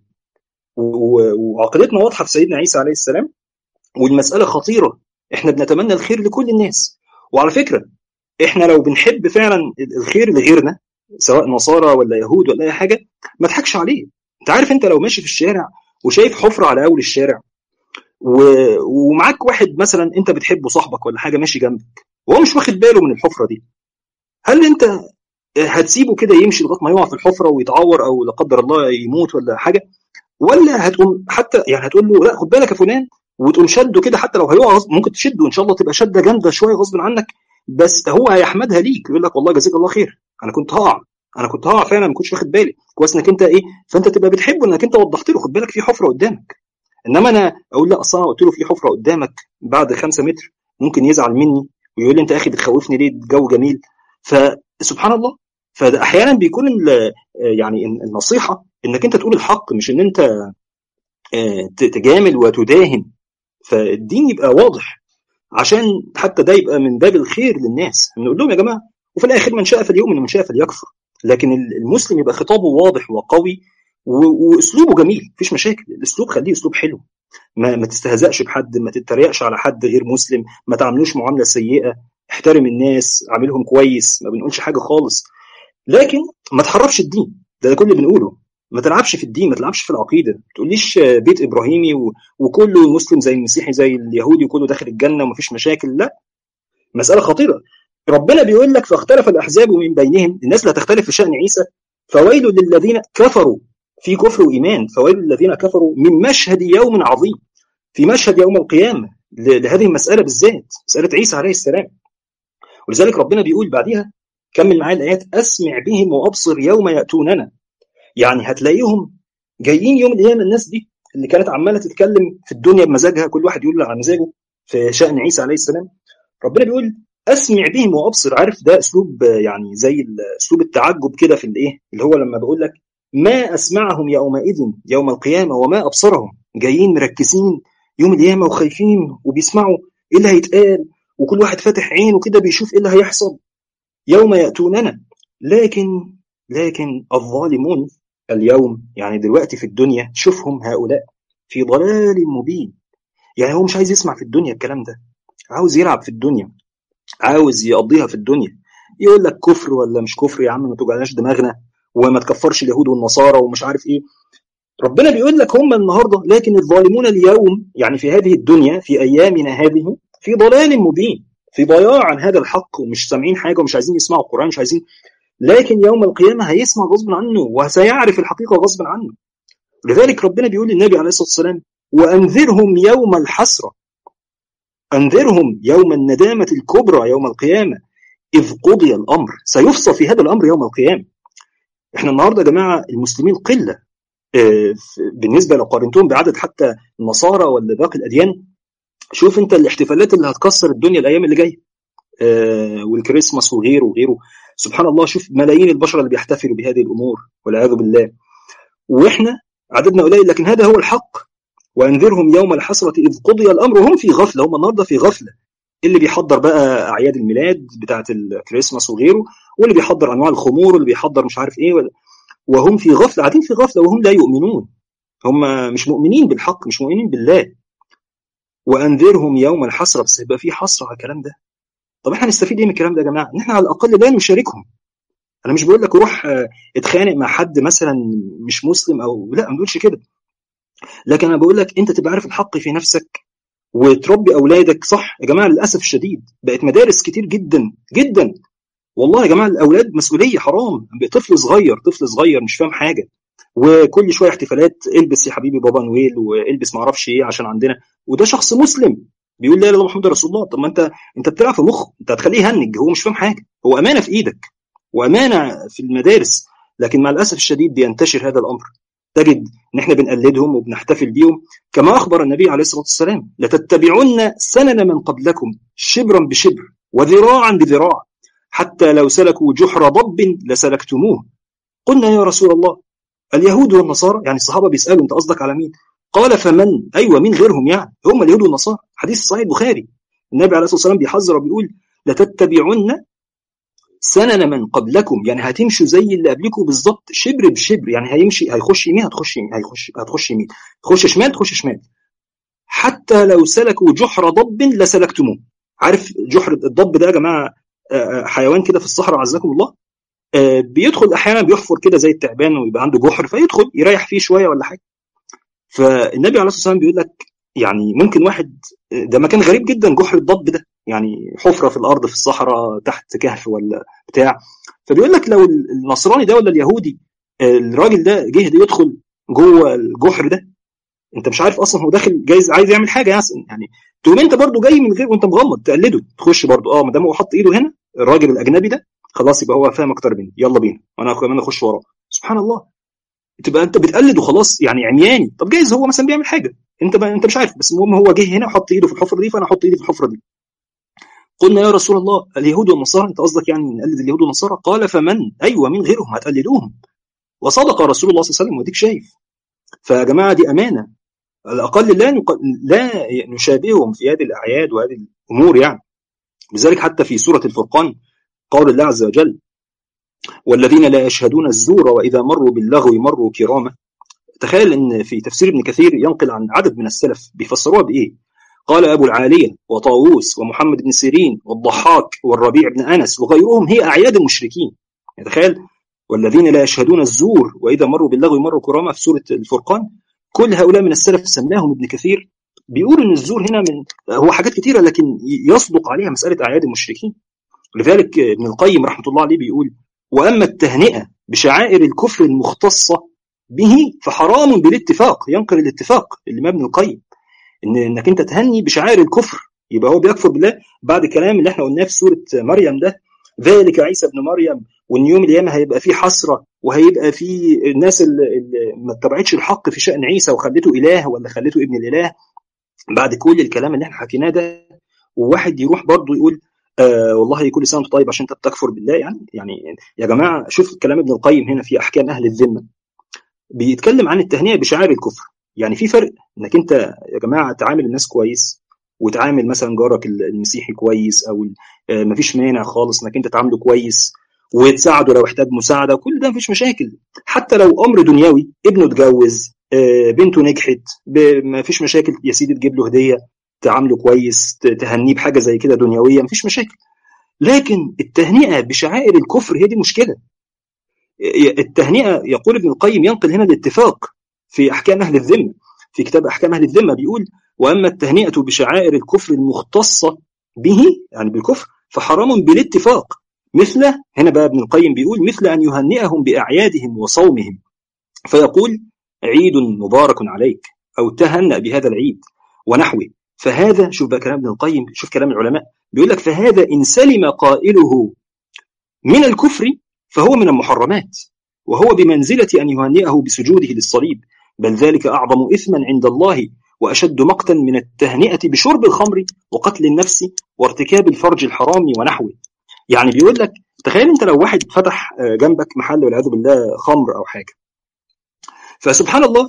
S1: وعقيدتنا واضحه في سيدنا عيسى عليه السلام والمساله خطيره احنا بنتمنى الخير لكل الناس وعلى فكره احنا لو بنحب فعلا الخير لغيرنا سواء نصارى ولا يهود ولا اي حاجه ما تضحكش عليه انت عارف انت لو ماشي في الشارع وشايف حفره على اول الشارع و... ومعاك واحد مثلا انت بتحبه صاحبك ولا حاجه ماشي جنبك وهو مش واخد باله من الحفره دي هل انت هتسيبه كده يمشي لغايه ما يقع في الحفره ويتعور او لا قدر الله يموت ولا حاجه ولا هتقوم حتى يعني هتقول له لا خد بالك يا فلان وتقوم شده كده حتى لو هيقع ممكن تشده ان شاء الله تبقى شده جامده شويه غصب عنك بس هو هيحمدها ليك يقول لك والله جزاك الله خير انا كنت هقع انا كنت هقع فعلا ما كنتش واخد بالي كويس انك انت ايه فانت تبقى بتحبه انك انت وضحت له خد بالك في حفره قدامك انما انا اقول لا اصل انا قلت له في حفره قدامك بعد خمسة متر ممكن يزعل مني ويقول لي انت يا اخي بتخوفني ليه الجو جميل فسبحان الله فده احيانا بيكون يعني النصيحه انك انت تقول الحق مش ان انت تجامل وتداهن فالدين يبقى واضح عشان حتى ده يبقى من باب الخير للناس نقول لهم يا جماعه وفي الاخر من شاء فليؤمن ومن شاء فليكفر لكن المسلم يبقى خطابه واضح وقوي واسلوبه جميل مفيش مشاكل الاسلوب خليه اسلوب حلو ما, ما تستهزأش بحد ما تتريقش على حد غير مسلم ما تعاملوش معامله سيئه احترم الناس عاملهم كويس ما بنقولش حاجه خالص لكن ما تحرفش الدين ده, ده كل اللي بنقوله ما تلعبش في الدين ما تلعبش في العقيده ما تقوليش بيت ابراهيمي و... وكله مسلم زي المسيحي زي اليهودي وكله داخل الجنه ومفيش مشاكل لا مساله خطيره ربنا بيقول لك فاختلف الاحزاب من بينهم الناس اللي هتختلف في شان عيسى فويل للذين كفروا في كفر وايمان فويل للذين كفروا من مشهد يوم عظيم في مشهد يوم القيامه لهذه المساله بالذات مساله عيسى عليه السلام ولذلك ربنا بيقول بعدها كمل معايا الايات اسمع بهم وابصر يوم ياتوننا يعني هتلاقيهم جايين يوم القيامه الناس دي اللي كانت عماله تتكلم في الدنيا بمزاجها كل واحد يقول على مزاجه في شان عيسى عليه السلام ربنا بيقول اسمع بهم وابصر عارف ده اسلوب يعني زي اسلوب التعجب كده في الايه اللي هو لما بقول لك ما اسمعهم يومئذ يوم القيامه وما ابصرهم جايين مركزين يوم القيامه وخايفين وبيسمعوا ايه اللي هيتقال وكل واحد فاتح عينه كده بيشوف ايه اللي هيحصل يوم ياتوننا لكن لكن الظالمون اليوم يعني دلوقتي في الدنيا تشوفهم هؤلاء في ضلال مبين يعني هو مش عايز يسمع في الدنيا الكلام ده عاوز يلعب في الدنيا عاوز يقضيها في الدنيا يقول لك كفر ولا مش كفر يا عم ما توجعناش دماغنا وما تكفرش اليهود والنصارى ومش عارف ايه ربنا بيقول لك هم النهارده لكن الظالمون اليوم يعني في هذه الدنيا في ايامنا هذه في ضلال مبين في ضياع عن هذا الحق ومش سامعين حاجه ومش عايزين يسمعوا القران مش عايزين لكن يوم القيامة هيسمع غصب عنه وسيعرف الحقيقة غصب عنه لذلك ربنا بيقول للنبي عليه الصلاة والسلام وأنذرهم يوم الحسرة أنذرهم يوم الندامة الكبرى يوم القيامة إذ قضي الأمر سيفصل في هذا الأمر يوم القيامة احنا النهاردة يا جماعة المسلمين قلة بالنسبة لو قارنتهم بعدد حتى النصارى ولا باقي الأديان شوف انت الاحتفالات اللي هتكسر الدنيا الأيام اللي جاية والكريسماس وغيره وغيره سبحان الله شوف ملايين البشر اللي بيحتفلوا بهذه الأمور والعياذ بالله وإحنا عددنا قليل لكن هذا هو الحق وأنذرهم يوم الحسرة إذ قضي الأمر وهم في غفلة هم النهاردة في غفلة اللي بيحضر بقى أعياد الميلاد بتاعة الكريسماس وغيره واللي بيحضر أنواع الخمور واللي بيحضر مش عارف إيه وهم في غفلة قاعدين في غفلة وهم لا يؤمنون هم مش مؤمنين بالحق مش مؤمنين بالله وأنذرهم يوم الحسرة بس يبقى في حسرة على الكلام ده طب احنا نستفيد ايه من الكلام ده يا جماعه؟ ان احنا على الاقل لا نشاركهم. انا مش بقول لك روح اتخانق مع حد مثلا مش مسلم او لا ما بقولش كده. لكن انا بقول لك انت تبقى عارف الحق في نفسك وتربي اولادك صح يا جماعه للاسف الشديد بقت مدارس كتير جدا جدا والله يا جماعه الاولاد مسؤوليه حرام طفل صغير طفل صغير مش فاهم حاجه وكل شويه احتفالات البس يا حبيبي بابا نويل والبس ما اعرفش ايه عشان عندنا وده شخص مسلم بيقول لا اله الا الله محمد رسول الله طب ما انت انت بتلعب في مخه انت هتخليه يهنج هو مش فاهم حاجه هو امانه في ايدك وامانه في المدارس لكن مع الاسف الشديد بينتشر هذا الامر تجد ان احنا بنقلدهم وبنحتفل بيهم كما اخبر النبي عليه الصلاه والسلام لتتبعن سنن من قبلكم شبرا بشبر وذراعا بذراع حتى لو سلكوا جحر ضب لسلكتموه قلنا يا رسول الله اليهود والنصارى يعني الصحابه بيسالوا انت قصدك على مين قال فمن ايوه مين غيرهم يعني هم اليهود والنصارى حديث صحيح البخاري النبي عليه الصلاه والسلام بيحذر وبيقول لتتبعن سنن من قبلكم يعني هتمشوا زي اللي قبلكم بالظبط شبر بشبر يعني هيمشي هيخش يمين هتخش يمين هيخش هتخش يمين تخش شمال تخش شمال حتى لو سلكوا جحر ضب لسلكتموه عارف جحر الضب ده يا جماعه حيوان كده في الصحراء عزكم الله بيدخل احيانا بيحفر كده زي التعبان ويبقى عنده جحر فيدخل يريح فيه شويه ولا حاجه فالنبي عليه الصلاه والسلام بيقول لك يعني ممكن واحد ده مكان غريب جدا جحر الضب ده يعني حفره في الارض في الصحراء تحت كهف ولا بتاع فبيقول لك لو النصراني ده ولا اليهودي الراجل ده جه ده يدخل جوه الجحر ده انت مش عارف اصلا هو داخل جايز عايز يعمل حاجه يعني تقوم انت برضو جاي من غير وانت مغمض تقلده تخش برضو اه ما دام هو حط ايده هنا الراجل الاجنبي ده خلاص يبقى هو فاهم اكتر مني يلا بينا وانا كمان اخش وراه سبحان الله تبقى انت بتقلد وخلاص يعني عمياني طب جايز هو مثلا بيعمل حاجه انت بقى انت مش عارف بس المهم هو جه هنا وحط ايده في الحفره دي فانا احط ايدي في الحفره دي قلنا يا رسول الله اليهود والنصارى انت قصدك يعني نقلد اليهود والنصارى قال فمن ايوه من غيرهم هتقلدوهم وصدق رسول الله صلى الله عليه وسلم وديك شايف فيا جماعه دي امانه على الاقل لا نق... لا نشابههم في هذه الاعياد وهذه الامور يعني لذلك حتى في سوره الفرقان قول الله عز وجل والذين لا يشهدون الزور واذا مروا باللغو مروا كراما تخيل ان في تفسير ابن كثير ينقل عن عدد من السلف بيفسروها بايه قال ابو العاليه وطاووس ومحمد بن سيرين والضحاك والربيع بن انس وغيرهم هي اعياد المشركين يعني تخيل والذين لا يشهدون الزور واذا مروا باللغو مروا كراما في سوره الفرقان كل هؤلاء من السلف سماهم ابن كثير بيقول ان الزور هنا من هو حاجات كثيره لكن يصدق عليها مساله اعياد المشركين لذلك ابن القيم رحمه الله عليه بيقول واما التهنئه بشعائر الكفر المختصه به فحرام بالاتفاق ينقل الاتفاق اللي ابن القيم ان انك انت تهني بشعائر الكفر يبقى هو بيكفر بالله بعد الكلام اللي احنا قلناه في سوره مريم ده ذلك عيسى ابن مريم وان يوم القيامه هيبقى فيه حسره وهيبقى في الناس اللي ما اتبعتش الحق في شان عيسى وخلته اله ولا خلته ابن الاله بعد كل الكلام اللي احنا حكيناه ده وواحد يروح برضه يقول آه والله كل سنه وانت طيب عشان انت بتكفر بالله يعني يعني يا جماعه شوف كلام ابن القيم هنا في احكام اهل الذمه بيتكلم عن التهنئه بشعائر الكفر يعني في فرق انك انت يا جماعه تعامل الناس كويس وتعامل مثلا جارك المسيحي كويس او مفيش مانع خالص انك انت تعامله كويس وتساعده لو احتاج مساعده كل ده مفيش مشاكل حتى لو امر دنيوي ابنه اتجوز بنته نجحت مفيش مشاكل يا سيدي تجيب له هديه تعامله كويس تهنيه بحاجه زي كده دنيويه مفيش مشاكل لكن التهنئه بشعائر الكفر هي دي مشكله التهنئه يقول ابن القيم ينقل هنا الاتفاق في احكام اهل الذمه في كتاب احكام اهل الذمه بيقول واما التهنئه بشعائر الكفر المختصه به يعني بالكفر فحرام بالاتفاق مثل هنا بقى ابن القيم بيقول مثل أن يهنئهم بأعيادهم وصومهم فيقول عيد مبارك عليك أو تهنأ بهذا العيد ونحوه فهذا شوف بقى كلام ابن القيم شوف كلام العلماء بيقول لك فهذا إن سلم قائله من الكفر فهو من المحرمات وهو بمنزلة أن يهنئه بسجوده للصليب بل ذلك أعظم إثما عند الله وأشد مقتا من التهنئة بشرب الخمر وقتل النفس وارتكاب الفرج الحرام ونحوه يعني بيقول لك تخيل انت لو واحد فتح جنبك محل والعياذ بالله خمر او حاجه فسبحان الله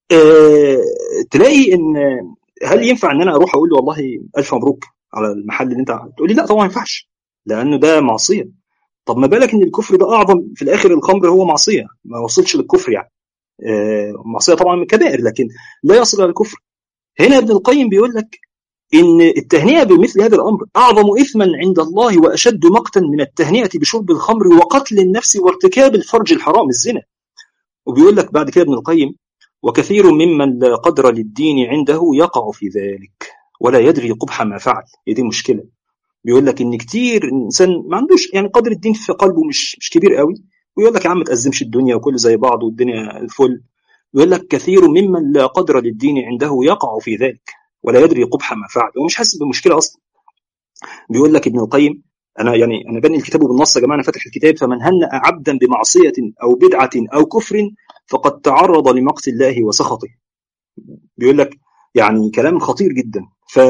S1: اه تلاقي ان هل ينفع ان انا اروح اقول له والله الف مبروك على المحل اللي انت تقول لي لا طبعا ما ينفعش لانه ده معصيه طب ما بالك ان الكفر ده اعظم في الاخر الخمر هو معصيه ما وصلش للكفر يعني اه معصيه طبعا من الكبائر لكن لا يصل الى الكفر هنا ابن القيم بيقول لك ان التهنئه بمثل هذا الامر اعظم اثما عند الله واشد مقتا من التهنئه بشرب الخمر وقتل النفس وارتكاب الفرج الحرام الزنا وبيقول لك بعد كده ابن القيم وكثير ممن لا قدر للدين عنده يقع في ذلك ولا يدري قبح ما فعل هي دي مشكله بيقول لك ان كتير انسان ما عندوش يعني قدر الدين في قلبه مش مش كبير قوي ويقول لك يا عم ما تأزمش الدنيا وكله زي بعض والدنيا الفل يقول لك كثير ممن لا قدر للدين عنده يقع في ذلك ولا يدري قبح ما فعل هو مش حاسس بمشكله اصلا بيقول لك ابن القيم انا يعني انا بني الكتاب بالنص يا جماعه انا فاتح الكتاب فمن هنأ عبدا بمعصيه او بدعه او كفر فقد تعرض لمقت الله وسخطه بيقول لك يعني كلام خطير جدا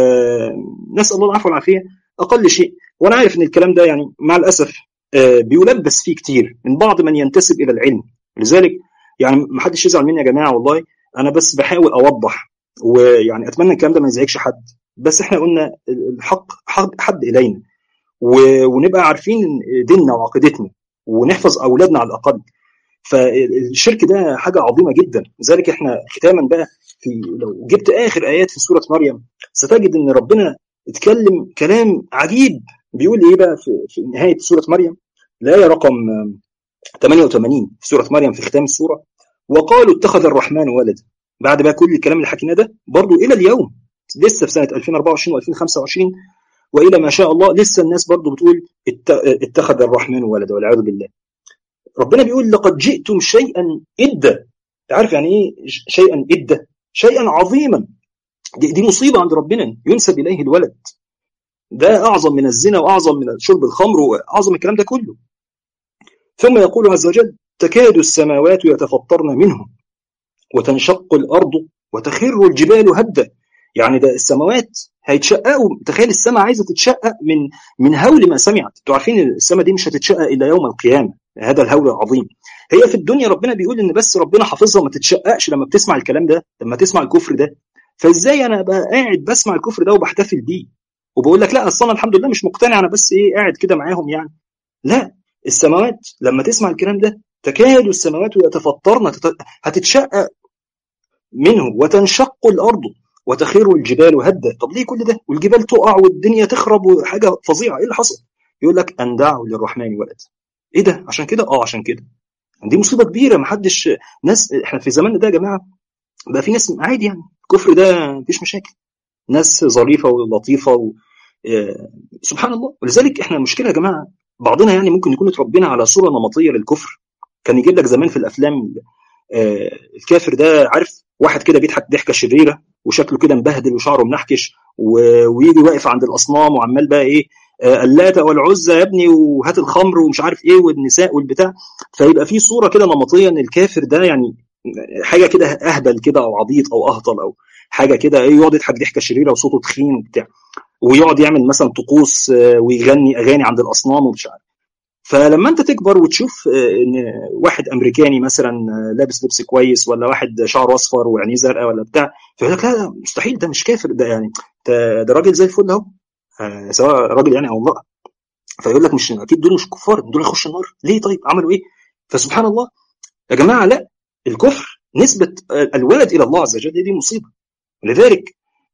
S1: فنسال الله العفو والعافيه اقل شيء وانا عارف ان الكلام ده يعني مع الاسف بيلبس فيه كتير من بعض من ينتسب الى العلم لذلك يعني ما حدش يزعل مني يا جماعه والله انا بس بحاول اوضح ويعني اتمنى الكلام ده ما يزعجش حد بس احنا قلنا الحق حد الينا ونبقى عارفين ديننا وعقيدتنا ونحفظ اولادنا على الاقل فالشرك ده حاجه عظيمه جدا لذلك احنا ختاما بقى في لو جبت اخر ايات في سوره مريم ستجد ان ربنا اتكلم كلام عجيب بيقول ايه بقى في, في نهايه سوره مريم الايه رقم 88 في سوره مريم في ختام السوره وقالوا اتخذ الرحمن ولدا بعد بقى كل الكلام اللي حكيناه ده برضه الى اليوم لسه في سنه 2024 و2025 والى ما شاء الله لسه الناس برضه بتقول اتخذ الرحمن ولدا والعياذ بالله ربنا بيقول لقد جئتم شيئا إدا عارف يعني ايه شيئا إدا شيئا عظيما دي, دي مصيبه عند ربنا ينسب اليه الولد ده اعظم من الزنا واعظم من شرب الخمر واعظم الكلام ده كله ثم يقول عز وجل تكاد السماوات يتفطرن منه وتنشق الارض وتخر الجبال هدا يعني ده السماوات هيتشققوا تخيل السماء عايزه تتشقق من من هول ما سمعت انتوا عارفين السماء دي مش هتتشقق الا يوم القيامه هذا الهول العظيم هي في الدنيا ربنا بيقول ان بس ربنا حافظها ما تتشققش لما بتسمع الكلام ده لما تسمع الكفر ده فازاي انا ابقى قاعد بسمع الكفر ده وبحتفل بيه وبقول لك لا اصل انا الحمد لله مش مقتنع انا بس ايه قاعد كده معاهم يعني لا السماوات لما تسمع الكلام ده تكاد السماوات يتفطرن هتتشقق منه وتنشق الارض وتخر الجبال هدا طب ليه كل ده والجبال تقع والدنيا تخرب وحاجه فظيعه ايه اللي حصل يقول لك ان دعوا للرحمن ولد ايه ده عشان كده اه عشان كده دي مصيبه كبيره ما حدش ناس احنا في زماننا ده يا جماعه بقى في ناس عادي يعني الكفر ده مفيش مشاكل ناس ظريفه ولطيفه و... آه سبحان الله ولذلك احنا المشكله يا جماعه بعضنا يعني ممكن يكون اتربينا على صوره نمطيه للكفر كان يجيب لك زمان في الافلام آه الكافر ده عارف واحد كده بيضحك ضحكه شريره وشكله كده مبهدل وشعره منحكش و... ويجي واقف عند الاصنام وعمال بقى ايه آه اللات والعزى يا ابني وهات الخمر ومش عارف ايه والنساء والبتاع فيبقى في صوره كده نمطيه ان الكافر ده يعني حاجه كده اهبل كده او عبيط او اهطل او حاجه كده ايه يقعد يضحك ضحكه شريره وصوته تخين وبتاع ويقعد يعمل مثلا طقوس ويغني اغاني عند الاصنام ومش عارف فلما انت تكبر وتشوف ان واحد امريكاني مثلا لابس لبس كويس ولا واحد شعره اصفر وعينيه زرقاء ولا بتاع فيقول لك لا مستحيل ده مش كافر ده يعني ده, ده راجل زي الفل اهو سواء راجل يعني او امراه فيقول لك مش اكيد دول مش كفار دول يخشوا النار ليه طيب عملوا ايه فسبحان الله يا جماعه لا الكفر نسبه الولد الى الله عز وجل دي مصيبه لذلك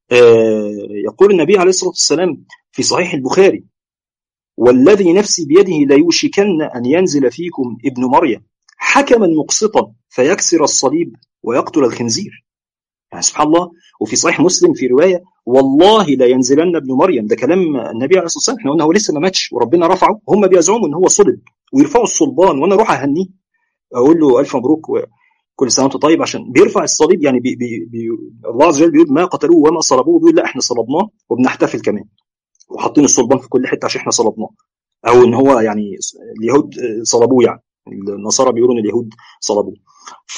S1: يقول النبي عليه الصلاه والسلام في صحيح البخاري والذي نفسي بيده ليوشكن أن ينزل فيكم ابن مريم حكما مقسطا فيكسر الصليب ويقتل الخنزير يعني سبحان الله وفي صحيح مسلم في روايه والله لا ينزلن ابن مريم ده كلام النبي عليه الصلاه والسلام احنا قلنا هو لسه ما ماتش وربنا رفعه هم بيزعموا ان هو صلب ويرفعوا الصلبان وانا اروح اهنيه اقول له الف مبروك كل سنه وانت طيب عشان بيرفع الصليب يعني بي بي بي الله عز وجل بيقول ما قتلوه وما صلبوه بيقول لا احنا صلبناه وبنحتفل كمان وحاطين الصلبان في كل حته عشان احنا صلبناه او ان هو يعني اليهود صلبوه يعني النصارى بيقولوا ان اليهود صلبوه ف...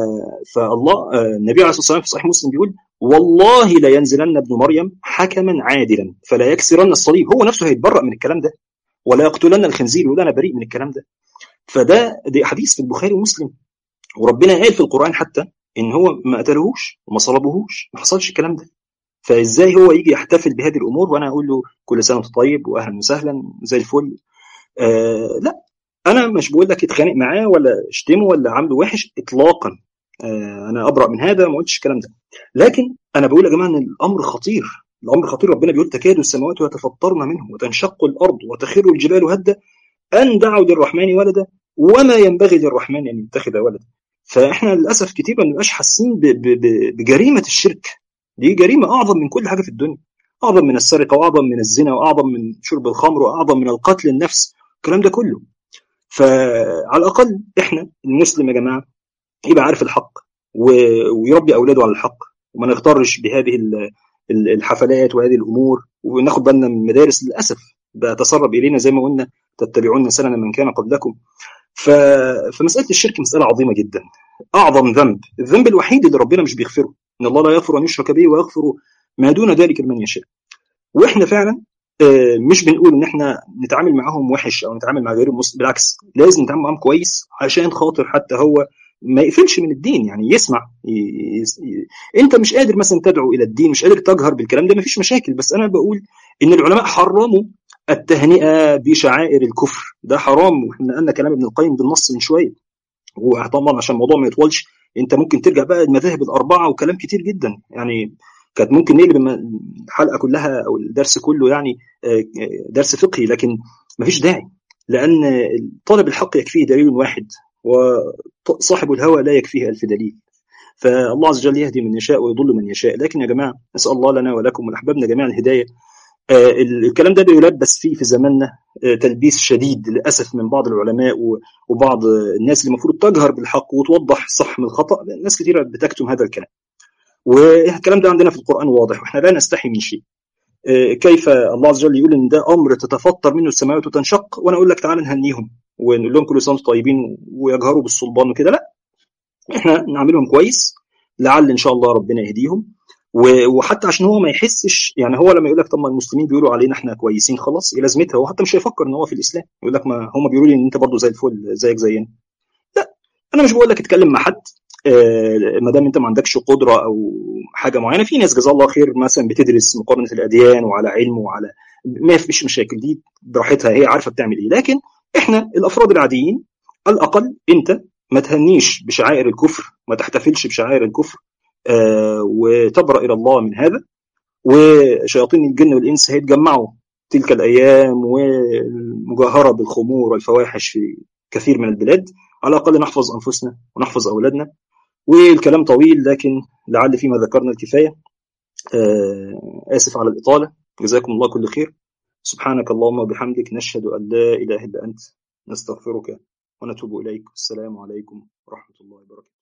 S1: فالله النبي عليه الصلاه والسلام في صحيح مسلم بيقول والله لا ينزلن ابن مريم حكما عادلا فلا يكسرن الصليب هو نفسه هيتبرأ من الكلام ده ولا يقتلن الخنزير يقول انا بريء من الكلام ده فده دي حديث في البخاري ومسلم وربنا قال في القرآن حتى ان هو ما قتلهوش وما صلبوهوش ما حصلش الكلام ده فازاي هو يجي يحتفل بهذه الامور وانا اقول له كل سنه وانت طيب واهلا وسهلا زي الفل آه لا انا مش بقول لك اتخانق معاه ولا اشتمه ولا عامله وحش اطلاقا آه انا ابرا من هذا ما قلتش الكلام ده لكن انا بقول يا جماعه ان الامر خطير الامر خطير ربنا بيقول تكاد السماوات يتفطرن منه وتنشق الارض وتخر الجبال هدا ان دعوا للرحمن ولدا وما ينبغي للرحمن ان يتخذ ولدا فاحنا للاسف كتير ما بنبقاش حاسين بجريمه الشرك دي جريمه اعظم من كل حاجه في الدنيا اعظم من السرقه واعظم من الزنا واعظم من شرب الخمر واعظم من القتل النفس الكلام ده كله فعلى الاقل احنا المسلم يا جماعه يبقى عارف الحق ويربي اولاده على الحق وما نغترش بهذه الحفلات وهذه الامور وناخد بالنا من المدارس للاسف بتسرب الينا زي ما قلنا تتبعون سنن من كان قبلكم ف... فمساله الشرك مساله عظيمه جدا اعظم ذنب الذنب الوحيد اللي ربنا مش بيغفره ان الله لا يغفر ان يشرك به ويغفر ما دون ذلك لمن يشاء واحنا فعلا مش بنقول ان احنا نتعامل معاهم وحش او نتعامل مع غير المسلم بالعكس لازم نتعامل معاهم كويس عشان خاطر حتى هو ما يقفلش من الدين يعني يسمع ي... ي... انت مش قادر مثلا تدعو الى الدين مش قادر تجهر بالكلام ده مفيش مشاكل بس انا بقول ان العلماء حرموا التهنئه بشعائر الكفر ده حرام واحنا قلنا كلام ابن القيم بالنص من شويه وطبعا عشان الموضوع ما يطولش انت ممكن ترجع بقى المذاهب الاربعه وكلام كتير جدا يعني كانت ممكن نقلب الحلقه كلها او الدرس كله يعني درس فقهي لكن مفيش داعي لان طالب الحق يكفيه دليل واحد وصاحب الهوى لا يكفيه ألف دليل فالله عز وجل يهدي من يشاء ويضل من يشاء لكن يا جماعه نسال الله لنا ولكم ولاحبابنا جميعا الهدايه آه الكلام ده بيلبس فيه في زماننا آه تلبيس شديد للاسف من بعض العلماء وبعض الناس اللي المفروض تجهر بالحق وتوضح الصح من الخطا ناس كثيره بتكتم هذا الكلام والكلام ده عندنا في القران واضح واحنا لا نستحي من شيء آه كيف الله عز وجل يقول ان ده امر تتفطر منه السماوات وتنشق وانا اقول لك تعالى نهنيهم ونقول لهم كل سنه وانتم طيبين ويجهروا بالصلبان وكده لا احنا نعملهم كويس لعل ان شاء الله ربنا يهديهم وحتى عشان هو ما يحسش يعني هو لما يقول لك طب ما المسلمين بيقولوا علينا احنا كويسين خلاص ايه لازمتها هو حتى مش هيفكر ان هو في الاسلام يقول لك ما هم بيقولوا لي ان انت برضه زي الفل زيك زينا لا انا مش بقول لك اتكلم مع حد آه ما دام انت ما عندكش قدره او حاجه معينه في ناس جزاه الله خير مثلا بتدرس مقارنه الاديان وعلى علم وعلى ما فيش مشاكل دي براحتها هي عارفه بتعمل ايه لكن احنا الافراد العاديين على الاقل انت ما تهنيش بشعائر الكفر ما تحتفلش بشعائر الكفر آه وتبرأ إلى الله من هذا وشياطين الجن والإنس هيتجمعوا تلك الأيام والمجاهرة بالخمور والفواحش في كثير من البلاد على الأقل نحفظ أنفسنا ونحفظ أولادنا والكلام طويل لكن لعل فيما ذكرنا الكفاية آه آسف على الإطالة جزاكم الله كل خير سبحانك اللهم وبحمدك نشهد أن لا إله إلا أنت نستغفرك ونتوب إليك السلام عليكم ورحمة الله وبركاته